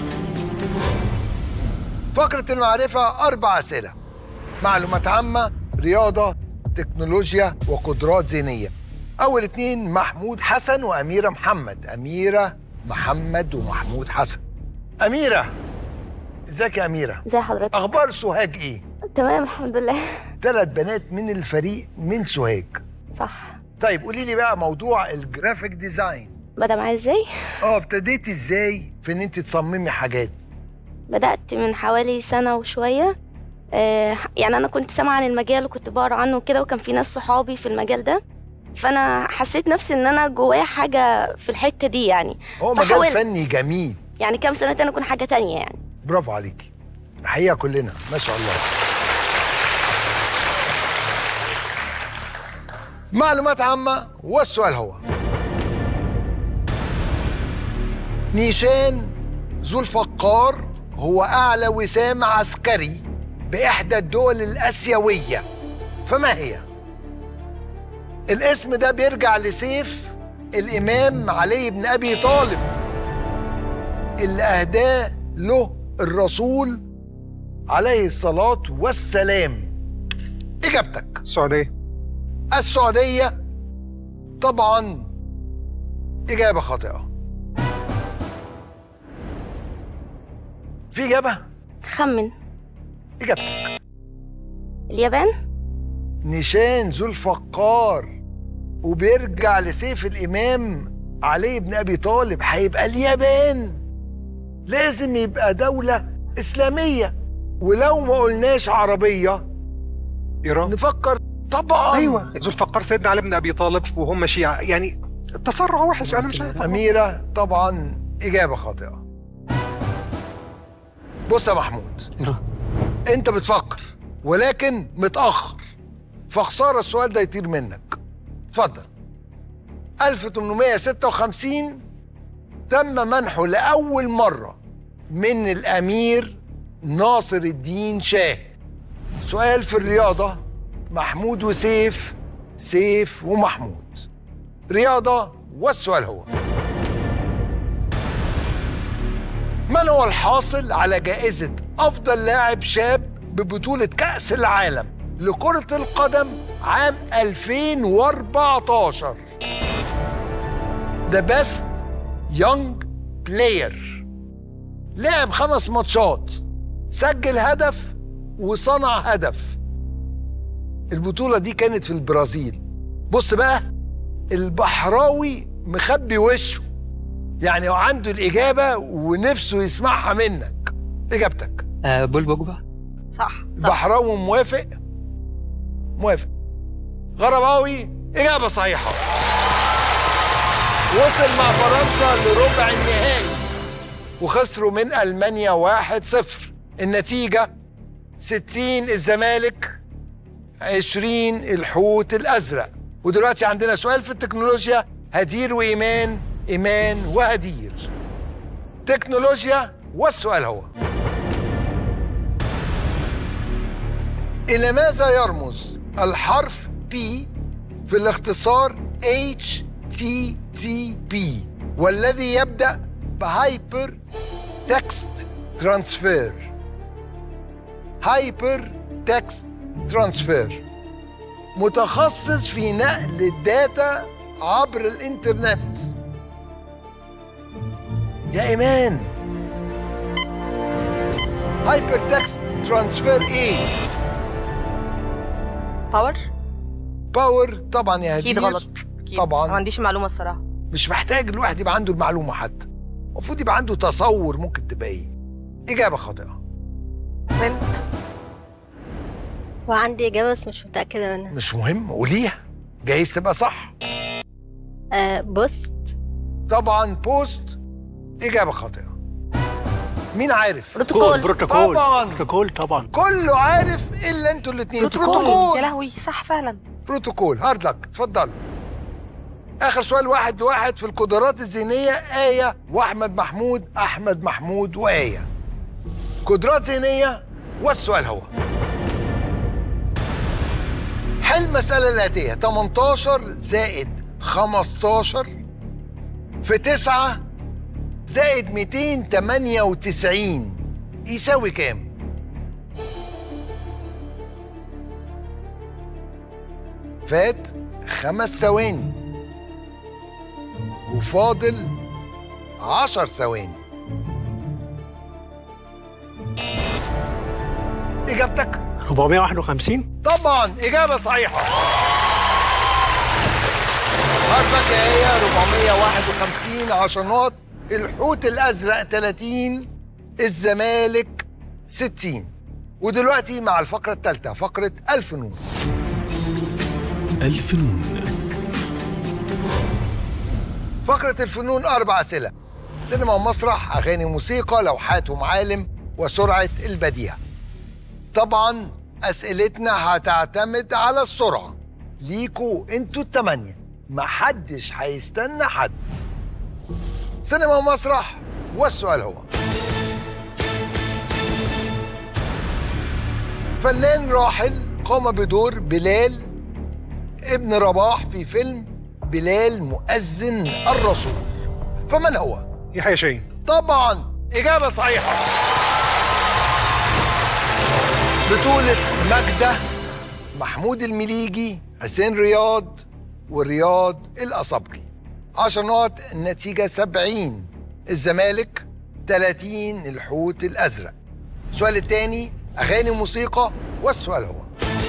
فقره المعرفه اربع اسئله معلومات عامه رياضه تكنولوجيا وقدرات ذهنيه اول اتنين محمود حسن واميره محمد اميره محمد ومحمود حسن اميره ازيك يا اميره ازي حضرتك اخبار سوهاج ايه تمام الحمد لله ثلاث بنات من الفريق من سوهاج صح طيب قولي لي بقى موضوع الجرافيك ديزاين بدأ معايا ازاي اه ابتديتي ازاي في ان انت تصممي حاجات بدأت من حوالي سنة وشوية آه، يعني أنا كنت سامعة عن المجال وكنت بقرا عنه وكده وكان في ناس صحابي في المجال ده فانا حسيت نفسي ان انا جوايا حاجه في الحته دي يعني هو مجال فحاولت. فني جميل يعني كام سنه تاني اكون حاجه تانية يعني برافو عليكي الحقيقه كلنا ما شاء الله معلومات عامة والسؤال هو نيشان ذو الفقار هو أعلى وسام عسكري بإحدى الدول الآسيوية فما هي؟ الاسم ده بيرجع لسيف الإمام علي بن أبي طالب اللي أهداه له الرسول عليه الصلاة والسلام إجابتك السعودية السعودية طبعا إجابة خاطئة في إجابة خمن إجابتك اليابان نشان ذو الفقار وبيرجع لسيف الإمام علي بن أبي طالب هيبقى اليابان لازم يبقى دولة إسلامية ولو ما قلناش عربية ايران نفكر طبعا ايوه ذو الفقار سيدنا علي بن ابي طالب وهم شيعه يعني التسرع وحش انا مش عارف أميرة طبعا إجابة خاطئة بص يا محمود أنت بتفكر ولكن متأخر فخسارة السؤال ده يطير منك اتفضل 1856 تم منحه لأول مرة من الأمير ناصر الدين شاه سؤال في الرياضة محمود وسيف سيف ومحمود رياضة والسؤال هو من هو الحاصل على جائزة أفضل لاعب شاب ببطولة كأس العالم لكرة القدم عام 2014 The Best Young Player لعب خمس ماتشات سجل هدف وصنع هدف البطولة دي كانت في البرازيل بص بقى البحراوي مخبي وشه يعني هو عنده الإجابة ونفسه يسمعها منك إجابتك آه بول بوجبا صح بحراوي موافق موافق غرباوي إجابة صحيحة وصل مع فرنسا لربع النهائي وخسروا من ألمانيا 1-0 النتيجة 60 الزمالك 20 الحوت الأزرق ودلوقتي عندنا سؤال في التكنولوجيا هدير وإيمان إيمان وهدير تكنولوجيا والسؤال هو إلى ماذا يرمز الحرف P في الاختصار HTTP والذي يبدأ بهايبر تكست ترانسفير هايبر تكست ترانسفير متخصص في نقل الداتا عبر الانترنت يا ايمان هايبر تكست ترانسفير ايه باور باور طبعا يا اكيد هدير غلط أكيد. طبعاً. ما عنديش معلومه الصراحه مش محتاج الواحد يبقى عنده المعلومه حتى المفروض يبقى عنده تصور ممكن تبقى ايه اجابه خاطئه وعندي إجابة بس مش متأكدة منها مش مهم قوليها جايز تبقى صح آه بوست طبعا بوست اجابه خاطئه مين عارف بروتوكول بروتوكول طبعا بروتوكول طبعا كله عارف الا انتوا الاثنين يا بروتوكول لهوي صح فعلا بروتوكول هارد لك اتفضل اخر سؤال واحد لواحد في القدرات الذهنيه ايه واحمد محمود احمد محمود وايه قدرات ذهنيه والسؤال هو حل المسألة الآتية 18 زائد 15 في 9 زائد 298 يساوي كام؟ فات خمس ثواني وفاضل عشر ثواني إجابتك 451 طبعا إجابة صحيحة هارتك يا هي 451 10 نقط الحوت الأزرق 30 الزمالك 60 ودلوقتي مع الفقرة الثالثة فقرة ألف نور الفنون فقرة الفنون أربع أسئلة سينما ومسرح أغاني وموسيقى لوحات ومعالم وسرعة البديهة طبعا أسئلتنا هتعتمد على السرعة ليكوا انتوا التمانية محدش هيستنى حد سينما ومسرح والسؤال هو فنان راحل قام بدور بلال ابن رباح في فيلم بلال مؤذن الرسول فمن هو؟ يحيى شاهين طبعا إجابة صحيحة بطولة ماجدة محمود المليجي حسين رياض ورياض الأصبجي 10 نقط النتيجة 70 الزمالك 30 الحوت الأزرق السؤال الثاني أغاني وموسيقى والسؤال هو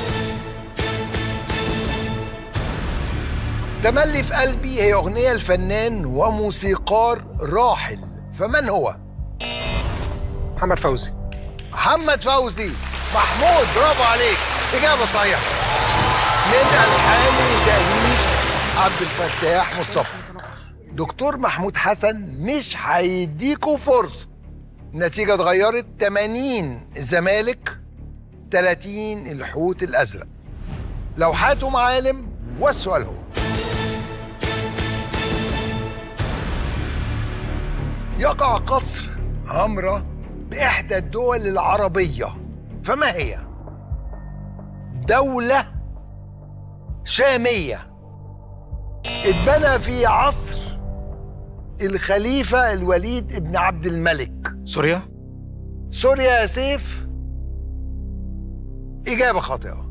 تملي في قلبي هي أغنية الفنان وموسيقار راحل فمن هو؟ محمد فوزي محمد فوزي محمود برافو عليك إجابة صحيحة من ألحان وتأليف عبد الفتاح مصطفى دكتور محمود حسن مش هيديكوا فرصة النتيجة اتغيرت 80 الزمالك 30 الحوت الأزرق لوحات ومعالم والسؤال هو يقع قصر عمرة بإحدى الدول العربية فما هي؟ دولة شامية اتبنى في عصر الخليفة الوليد ابن عبد الملك سوريا سوريا يا سيف إجابة خاطئة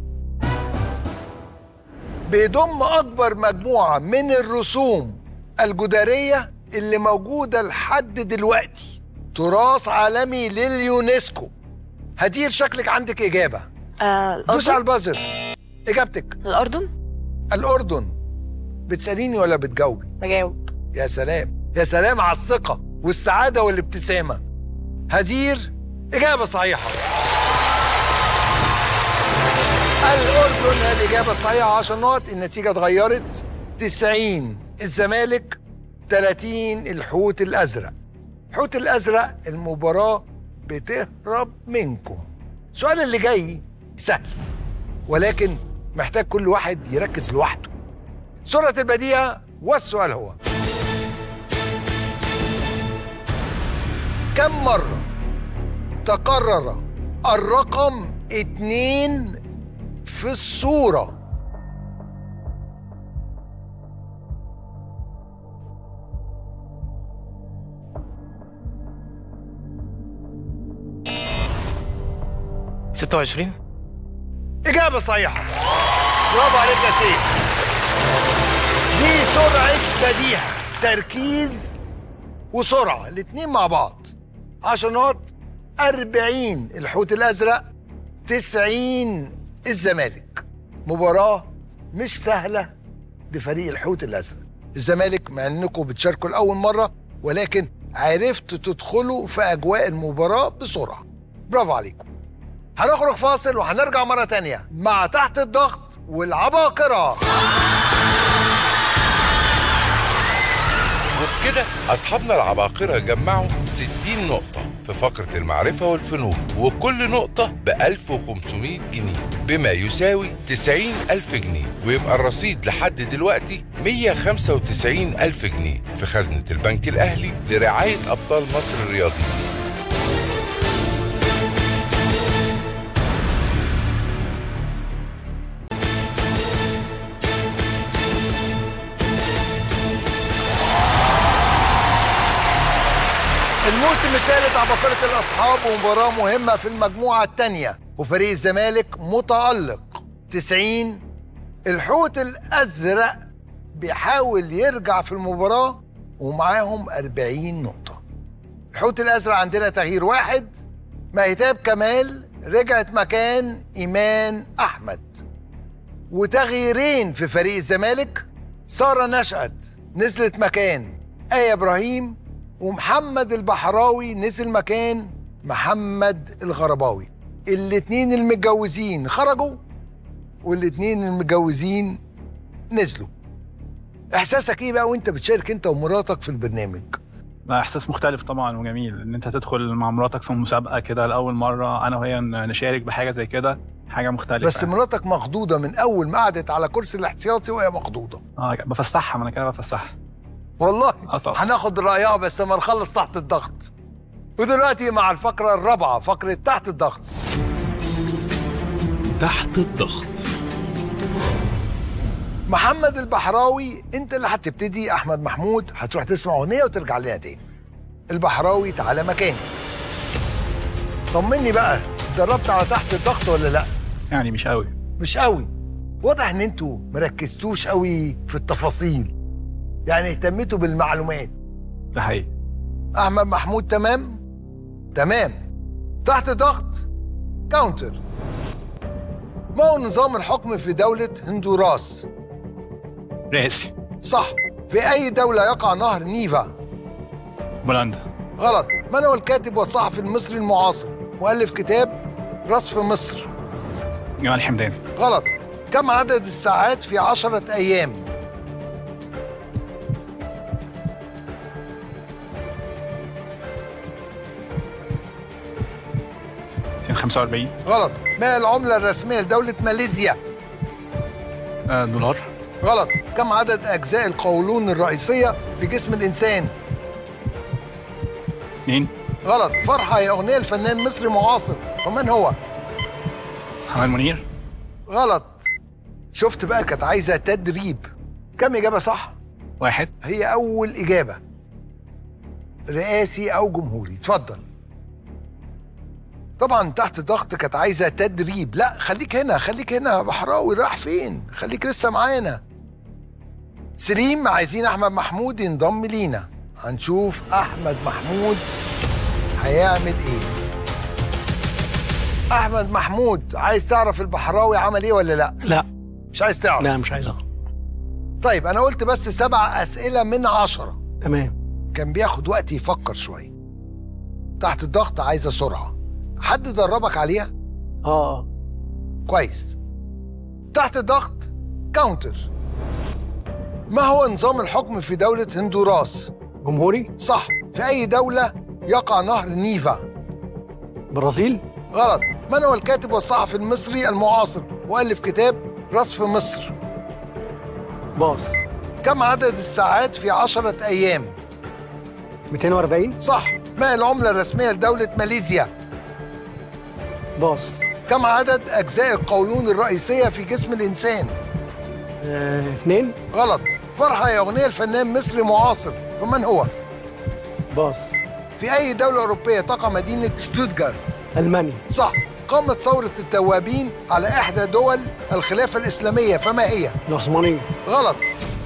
بيضم أكبر مجموعة من الرسوم الجدارية اللي موجودة لحد دلوقتي تراث عالمي لليونسكو هدير شكلك عندك إجابة آه دوس على البازر إجابتك الأردن الأردن بتسأليني ولا بتجاوبي؟ بجاوب يا سلام يا سلام على الثقة والسعادة والابتسامة هدير إجابة صحيحة الأردن هي الإجابة الصحيحة 10 نقط النتيجة اتغيرت 90 الزمالك 30 الحوت الأزرق الحوت الأزرق المباراة بتهرب منكم السؤال اللي جاي سهل ولكن محتاج كل واحد يركز لوحده سرعة البديهة والسؤال هو كم مرة تكرر الرقم اتنين في الصورة ستة وعشرين إجابة صحيحة برافو عليك يا سيف دي سرعة بديهة تركيز وسرعة الاتنين مع بعض 10 نقط 40 الحوت الأزرق 90 الزمالك مباراة مش سهلة لفريق الحوت الأزرق الزمالك مع انكم بتشاركوا لأول مرة ولكن عرفتوا تدخلوا في أجواء المباراة بسرعة برافو عليكم هنخرج فاصل وهنرجع مرة تانية مع تحت الضغط والعباقرة وبكده أصحابنا العباقرة جمعوا 60 نقطة في فقرة المعرفة والفنون وكل نقطة ب 1500 جنيه بما يساوي 90 ألف جنيه ويبقى الرصيد لحد دلوقتي 195 ألف جنيه في خزنة البنك الأهلي لرعاية أبطال مصر الرياضيين الموسم الثالث عباقرة الأصحاب ومباراة مهمة في المجموعة الثانية وفريق الزمالك متألق 90 الحوت الأزرق بيحاول يرجع في المباراة ومعاهم 40 نقطة الحوت الأزرق عندنا تغيير واحد مهتاب كمال رجعت مكان إيمان أحمد وتغييرين في فريق الزمالك سارة نشأت نزلت مكان آية إبراهيم ومحمد البحراوي نزل مكان محمد الغرباوي الاتنين المتجوزين خرجوا والاتنين المتجوزين نزلوا احساسك ايه بقى وانت بتشارك انت ومراتك في البرنامج لا احساس مختلف طبعا وجميل ان انت تدخل مع مراتك في مسابقه كده لاول مره انا وهي نشارك بحاجه زي كده حاجه مختلفه بس مراتك مخضوضه من اول ما قعدت على كرسي الاحتياطي وهي مخضوضه اه بفسحها ما انا كده بفسحها والله اه طبعا هناخد رايها بس ما نخلص تحت الضغط ودلوقتي مع الفقره الرابعه فقره تحت الضغط تحت الضغط محمد البحراوي انت اللي هتبتدي احمد محمود هتروح تسمع اغنيه وترجع لنا تاني البحراوي تعالى مكاني طمني بقى اتدربت على تحت الضغط ولا لا يعني مش قوي مش قوي واضح ان انتوا مركزتوش قوي في التفاصيل يعني اهتميتوا بالمعلومات ده حقيقي احمد محمود تمام تمام تحت ضغط كاونتر ما هو نظام الحكم في دولة هندوراس؟ رئاسي صح في أي دولة يقع نهر نيفا؟ بولندا غلط من هو الكاتب والصحفي المصري المعاصر مؤلف كتاب رصف مصر جمال حمدان غلط كم عدد الساعات في عشرة أيام؟ ميتين خمسة وأربعين غلط ما هي العملة الرسمية لدولة ماليزيا؟ آه دولار غلط كم عدد أجزاء القولون الرئيسية في جسم الإنسان؟ اثنين غلط فرحة هي أغنية الفنان مصري معاصر ومن هو؟ محمد منير غلط شفت بقى كانت عايزة تدريب كم إجابة صح؟ واحد هي أول إجابة رئاسي أو جمهوري اتفضل طبعا تحت ضغط كانت عايزة تدريب لا خليك هنا خليك هنا يا بحراوي راح فين خليك لسه معانا سليم عايزين أحمد محمود ينضم لينا هنشوف أحمد محمود هيعمل إيه أحمد محمود عايز تعرف البحراوي عمل إيه ولا لا لا مش عايز تعرف لا مش عايز اعرف طيب أنا قلت بس سبع أسئلة من عشرة تمام كان بياخد وقت يفكر شوية تحت الضغط عايزة سرعة حد دربك عليها؟ اه كويس تحت الضغط كاونتر ما هو نظام الحكم في دولة هندوراس؟ جمهوري صح في أي دولة يقع نهر نيفا؟ برازيل غلط من هو الكاتب والصحفي المصري المعاصر مؤلف كتاب رصف مصر؟ باص كم عدد الساعات في عشرة أيام؟ 240 صح ما هي العملة الرسمية لدولة ماليزيا؟ باص كم عدد أجزاء القولون الرئيسية في جسم الإنسان؟ آه، اثنين غلط فرحة هي أغنية الفنان مصري معاصر فمن هو؟ باص في أي دولة أوروبية تقع مدينة شتوتجارت؟ المانيا صح قامت ثورة التوابين على إحدى دول الخلافة الإسلامية فما هي؟ العثمانية غلط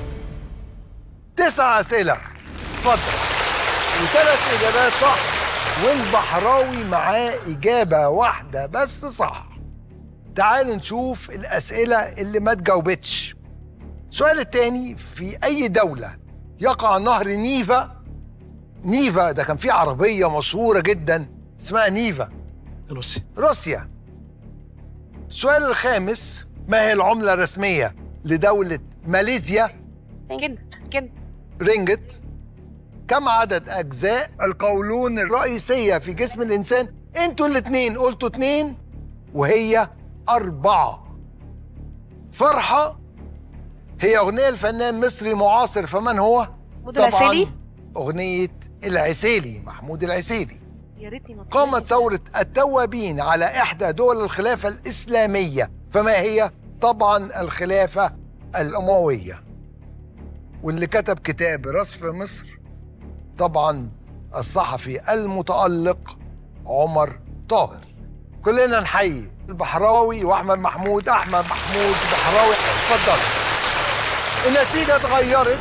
تسع أسئلة اتفضل وثلاث إجابات صح والبحراوي معاه إجابة واحدة بس صح تعالوا نشوف الأسئلة اللي ما تجاوبتش السؤال التاني في أي دولة يقع نهر نيفا نيفا ده كان في عربية مشهورة جدا اسمها نيفا روسيا روسيا السؤال الخامس ما هي العملة الرسمية لدولة ماليزيا جد جد رينجت كم عدد أجزاء القولون الرئيسية في جسم الإنسان انتوا الاتنين قلتوا اتنين وهي أربعة فرحة هي أغنية الفنان مصري معاصر فمن هو؟ محمود العسيلي؟ أغنية العسيلي محمود العسيلي يا ريتني ما قامت ثورة التوابين على إحدى دول الخلافة الإسلامية فما هي؟ طبعا الخلافة الأموية واللي كتب كتاب رصف مصر طبعا الصحفي المتألق عمر طاهر كلنا نحيي البحراوي واحمد محمود احمد محمود بحراوي اتفضل النتيجه اتغيرت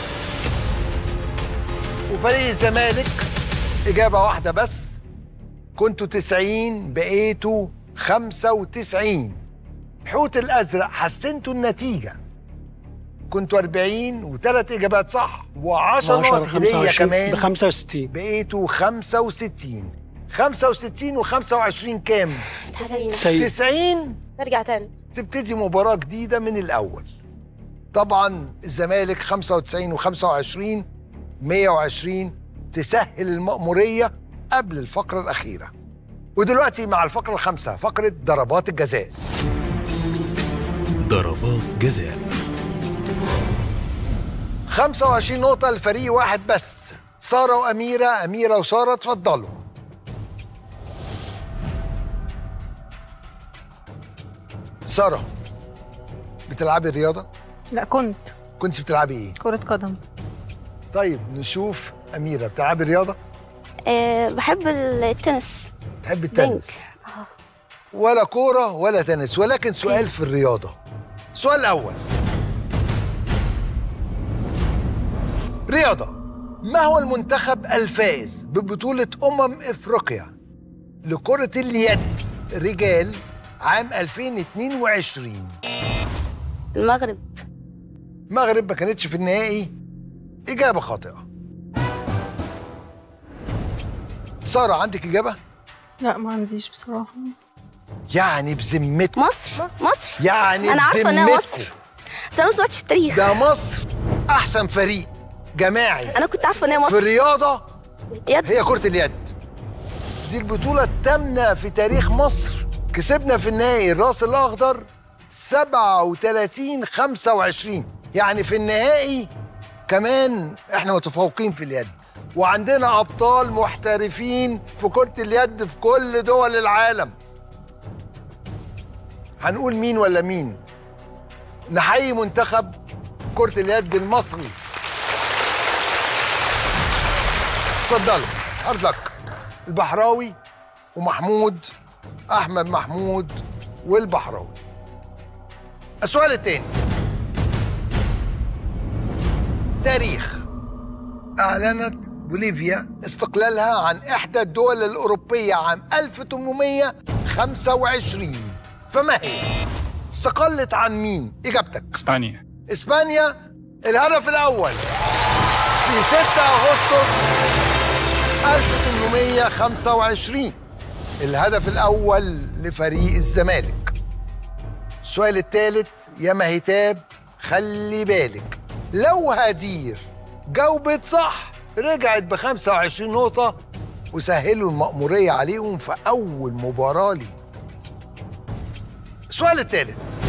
وفريق الزمالك اجابه واحده بس كنتوا 90 بقيتوا 95 الحوت الازرق حسنتوا النتيجه كنتوا 40 وثلاث اجابات صح و10 نقط هديه كمان ب 65 بقيتوا 65 65 و25 كام؟ 90 90 90 نرجع تاني تبتدي مباراة جديدة من الأول طبعا الزمالك 95 و25 120 تسهل المأمورية قبل الفقرة الأخيرة ودلوقتي مع الفقرة الخامسة فقرة ضربات الجزاء ضربات جزاء 25 نقطة لفريق واحد بس سارة وأميرة أميرة وسارة اتفضلوا سارة بتلعبي رياضة؟ لا كنت كنت بتلعبي ايه؟ كرة قدم طيب نشوف أميرة بتلعبي رياضة؟ أه بحب التنس تحب التنس ولا كورة ولا تنس ولكن سؤال في الرياضة السؤال الأول رياضة ما هو المنتخب الفائز ببطولة أمم إفريقيا لكرة اليد رجال عام 2022 المغرب المغرب ما كانتش في النهائي إجابة خاطئة سارة عندك إجابة؟ لا ما عنديش بصراحة يعني بذمتكم مصر مصر يعني انا عارفه انها بذمتكم مصر بس انا ما سمعتش في التاريخ ده مصر أحسن فريق جماعي انا كنت عارفه ان هي مصر في الرياضة يد. هي كرة اليد دي البطولة الثامنة في تاريخ مصر كسبنا في النهائي الراس الأخضر 37 25 يعني في النهائي كمان احنا متفوقين في اليد وعندنا أبطال محترفين في كرة اليد في كل دول العالم هنقول مين ولا مين نحيي منتخب كرة اليد المصري اتفضلوا هارد لك البحراوي ومحمود احمد محمود والبحراوي السؤال الثاني تاريخ اعلنت بوليفيا استقلالها عن احدى الدول الاوروبيه عام 1825 فما هي استقلت عن مين اجابتك اسبانيا اسبانيا الهدف الاول في 6 اغسطس 1825 الهدف الاول لفريق الزمالك السؤال الثالث يا مهتاب خلي بالك لو هدير جاوبت صح رجعت ب 25 نقطة وسهلوا المأمورية عليهم في أول مباراة ليه السؤال الثالث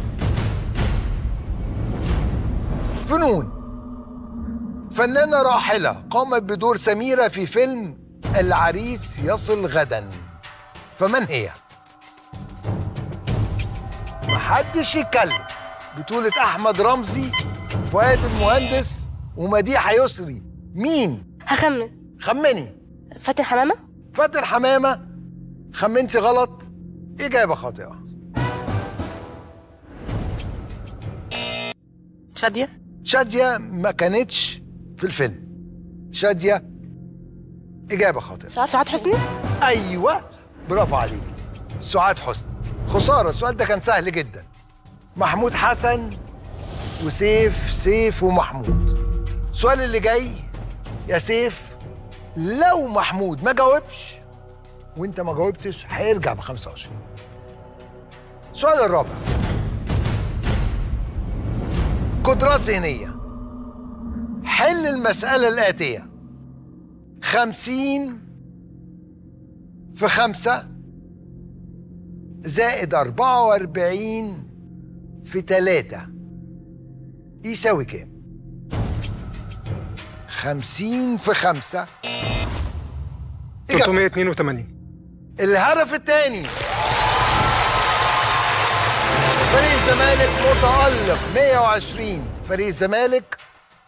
فنون فنانة راحلة قامت بدور سميرة في فيلم العريس يصل غدا فمن هي؟ محدش يتكلم بطولة أحمد رمزي فؤاد المهندس ومديحة يسري مين؟ هخمن خمني فاتن حمامه فاتن حمامة خمنتي غلط إجابة خاطئة شادية شادية ما كانتش في الفيلم شادية إجابة خاطئة سعاد حسني أيوة برافو عليك سعاد حسني خسارة السؤال ده كان سهل جدا محمود حسن وسيف سيف ومحمود السؤال اللي جاي يا سيف لو محمود ما جاوبش وانت ما جاوبتش هيرجع ب 25 السؤال الرابع قدرات ذهنية حل المسألة الآتية خمسين في خمسة زائد أربعة وأربعين في تلاتة يساوي كام؟ خمسين في خمسة 382 الهدف الثاني فريق الزمالك متألق 120 فريق الزمالك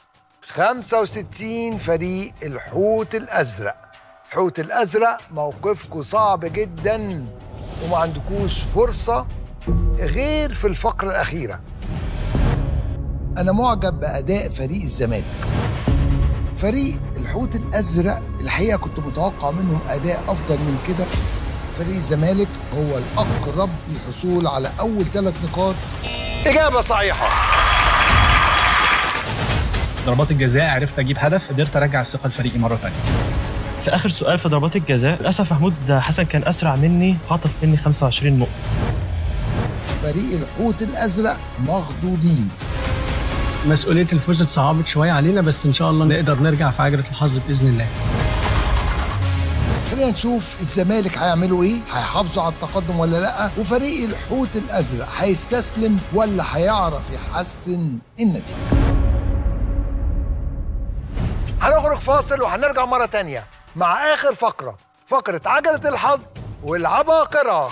65 فريق الحوت الأزرق الحوت الأزرق موقفكم صعب جدا وما عندكوش فرصة غير في الفقرة الأخيرة أنا معجب بأداء فريق الزمالك فريق الحوت الأزرق الحقيقة كنت متوقع منهم أداء أفضل من كده فريق الزمالك هو الأقرب للحصول على أول ثلاث نقاط إجابة صحيحة ضربات الجزاء عرفت اجيب هدف قدرت ارجع الثقه لفريقي مره ثانيه في اخر سؤال في ضربات الجزاء للاسف محمود حسن كان اسرع مني خطف مني 25 نقطه فريق الحوت الأزرق مخضوضين مسؤوليه الفوز اتصعبت شويه علينا بس ان شاء الله نقدر نرجع في عجله الحظ باذن الله خلينا نشوف الزمالك هيعملوا ايه هيحافظوا على التقدم ولا لا وفريق الحوت الازرق هيستسلم ولا هيعرف يحسن النتيجه هنخرج فاصل وهنرجع مرة تانية مع آخر فقرة فقرة عجلة الحظ والعباقرة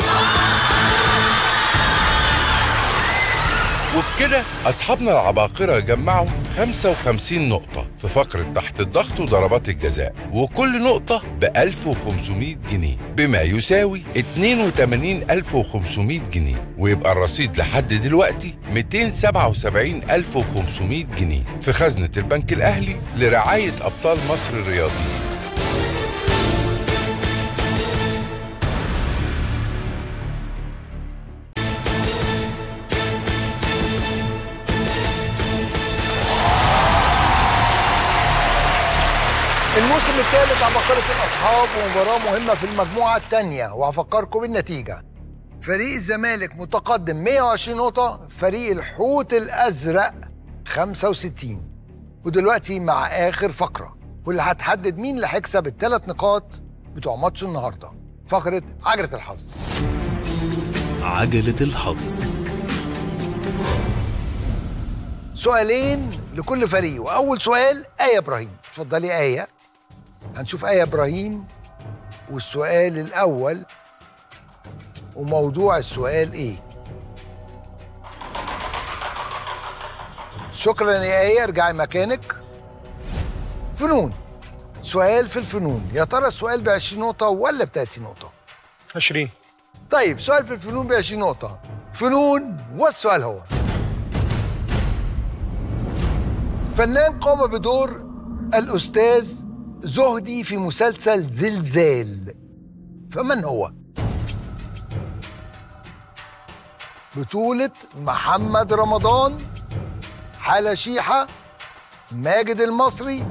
وبكده أصحابنا العباقرة جمعوا 55 نقطة في فقرة تحت الضغط وضربات الجزاء وكل نقطة ب 1500 جنيه بما يساوي 82500 جنيه ويبقى الرصيد لحد دلوقتي 277500 جنيه في خزنة البنك الأهلي لرعاية أبطال مصر الرياضيين الموسم الثالث عباقرة الأصحاب ومباراة مهمة في المجموعة الثانية وهفكركم بالنتيجة فريق الزمالك متقدم 120 نقطة فريق الحوت الأزرق 65 ودلوقتي مع آخر فقرة واللي هتحدد مين اللي هيكسب الثلاث نقاط بتوع ماتش النهاردة فقرة عجلة الحظ عجلة الحظ سؤالين لكل فريق وأول سؤال آية إبراهيم اتفضلي آية هنشوف آية إبراهيم والسؤال الأول وموضوع السؤال إيه شكرا يا آية ارجعي مكانك فنون سؤال في الفنون يا ترى السؤال ب 20 نقطة ولا ب 30 نقطة؟ 20 طيب سؤال في الفنون ب 20 نقطة فنون والسؤال هو فنان قام بدور الأستاذ زهدي في مسلسل زلزال فمن هو؟ بطولة محمد رمضان حالة شيحة ماجد المصري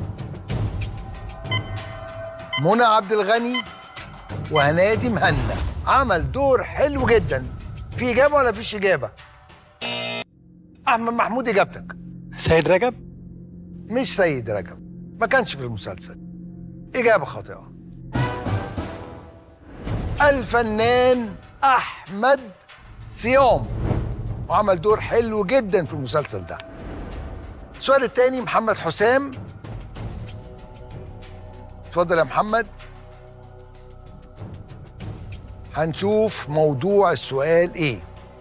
منى عبد الغني وهنادي مهنا عمل دور حلو جدا في إجابة ولا فيش إجابة؟ أحمد محمود إجابتك سيد رجب مش سيد رجب ما كانش في المسلسل إجابة خاطئة الفنان أحمد صيام وعمل دور حلو جدا في المسلسل ده السؤال التاني محمد حسام اتفضل يا محمد هنشوف موضوع السؤال ايه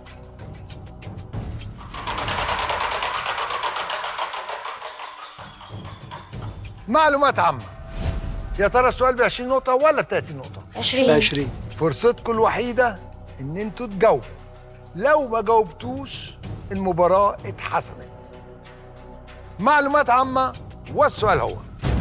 معلومات عامة يا ترى السؤال ب 20 نقطة ولا ب 30 نقطة؟ 20. 20. فرصتكم الوحيدة إن أنتوا تجاوبوا لو ما جاوبتوش المباراة اتحسمت معلومات عامة والسؤال هو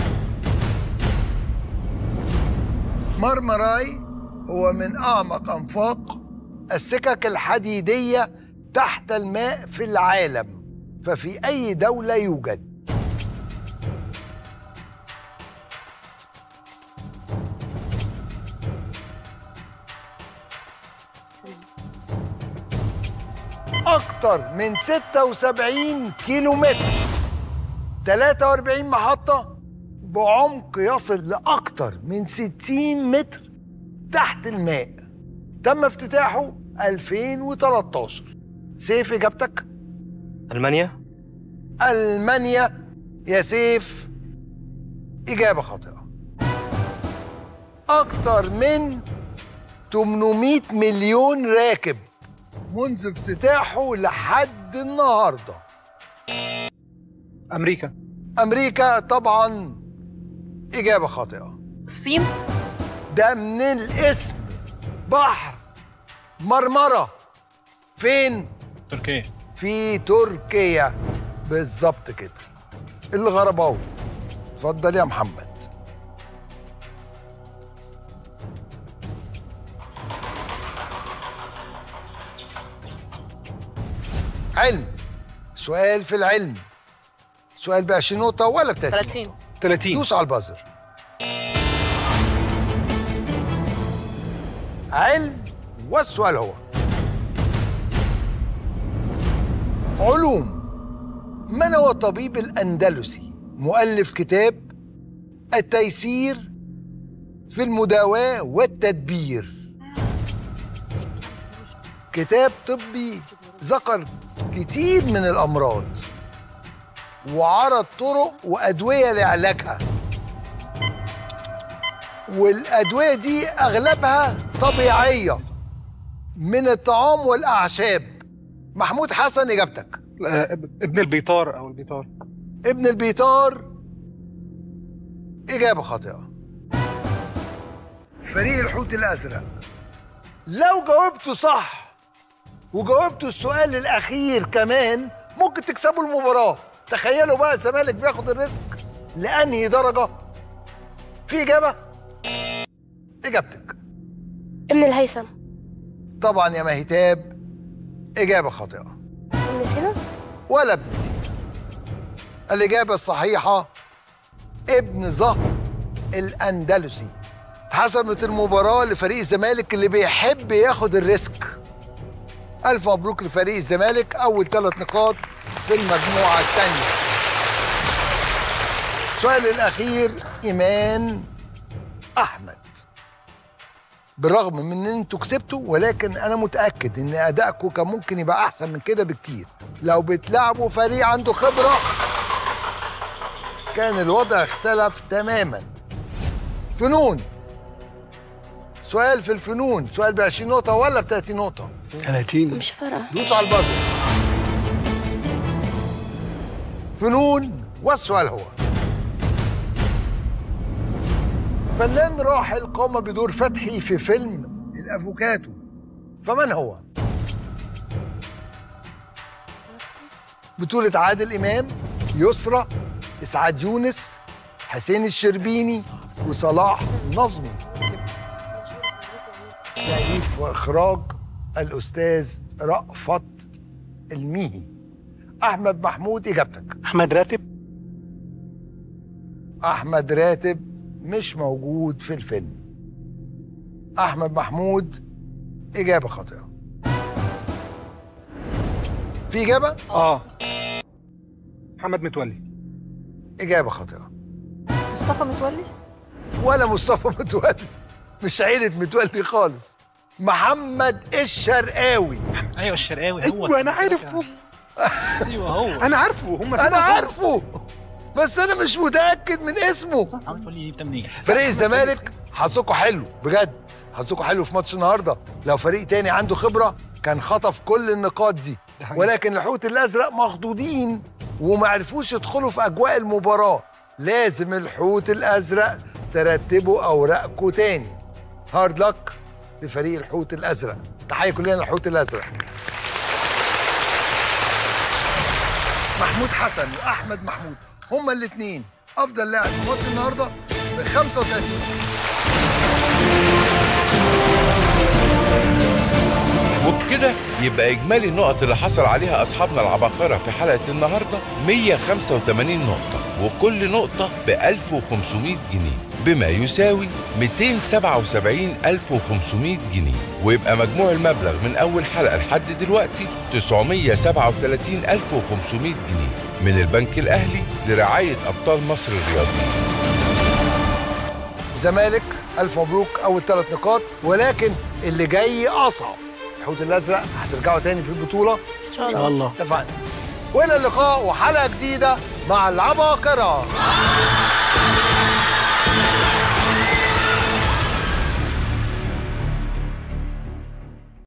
مرمراي هو من أعمق أنفاق السكك الحديدية تحت الماء في العالم ففي أي دولة يوجد؟ أكتر من 76 كيلو متر 43 محطة بعمق يصل لأكتر من 60 متر تحت الماء تم افتتاحه 2013 سيف إجابتك المانيا ألمانيا يا سيف إجابة خاطئة أكتر من 800 مليون راكب منذ افتتاحه لحد النهارده امريكا امريكا طبعا اجابه خاطئه الصين ده من الاسم بحر مرمره فين تركيا في تركيا بالظبط كده الغرباوي اتفضل يا محمد علم سؤال في العلم سؤال ب 20 نقطة ولا ب 30 30 30 دوس على البازر علم والسؤال هو علوم من هو الطبيب الأندلسي مؤلف كتاب التيسير في المداواة والتدبير كتاب طبي ذكر كتير من الأمراض وعرض طرق وأدوية لعلاجها والأدوية دي أغلبها طبيعية من الطعام والأعشاب محمود حسن إجابتك آه، ابن البيطار او البيطار ابن البيطار إجابة خاطئة فريق الحوت الأزرق لو جاوبتوا صح وجاوبتوا السؤال الأخير كمان ممكن تكسبوا المباراة تخيلوا بقى الزمالك بياخد الريسك لأنهي درجة في إجابة إجابتك ابن الهيثم طبعا يا مهتاب إجابة خاطئة ابن سينا ولا ابن سينا الإجابة الصحيحة ابن زهر الأندلسي اتحسمت المباراة لفريق الزمالك اللي بيحب ياخد الريسك ألف مبروك لفريق الزمالك أول ثلاث نقاط في المجموعة الثانية السؤال الأخير إيمان أحمد بالرغم من ان انتوا كسبتوا ولكن انا متاكد ان ادائكم كان ممكن يبقى احسن من كده بكتير لو بتلعبوا فريق عنده خبره كان الوضع اختلف تماما فنون سؤال في الفنون سؤال ب 20 نقطه ولا ب 30 نقطه 30 مش فارقه دوس على البازل فنون والسؤال هو فنان راحل قام بدور فتحي في فيلم الافوكاتو فمن هو؟ بطولة عادل إمام يسرى إسعاد يونس حسين الشربيني وصلاح نظمي تأليف وإخراج الأستاذ رأفت الميهي أحمد محمود إجابتك احمد راتب أحمد راتب مش موجود في الفيلم أحمد محمود إجابة خاطئة في إجابة؟ اه محمد متولي إجابة خاطئة مصطفى متولي ولا مصطفى متولي مش عيلة متولي خالص محمد الشرقاوي ايوه الشرقاوي هو ايوه انا عارفه ايوه هو انا عارفه هم أنا عارفه بس أنا مش متأكد من اسمه محمد متولي انت منين فريق الزمالك حظكم حلو بجد حظكم حلو في ماتش النهارده لو فريق تاني عنده خبره كان خطف كل النقاط دي ولكن الحوت الازرق مخضوضين وما عرفوش يدخلوا في اجواء المباراه لازم الحوت الازرق ترتبوا اوراقكم تاني هارد لك لفريق الحوت الازرق تحيه كلنا للحوت الازرق محمود حسن واحمد محمود هما الاثنين افضل لاعب في ماتش النهارده ب 35 وبكده يبقى إجمالي النقط اللي حصل عليها أصحابنا العباقرة في حلقة النهاردة 185 نقطة وكل نقطة ب 1500 جنيه بما يساوي 277500 جنيه ويبقى مجموع المبلغ من أول حلقة لحد دلوقتي 937500 جنيه من البنك الأهلي لرعاية أبطال مصر الرياضيين زمالك الف مبروك اول ثلاث نقاط ولكن اللي جاي اصعب الحوت الازرق هترجعوا تاني في البطوله ان شاء ان شاء الله اتفقنا والى اللقاء وحلقه جديده مع العباقره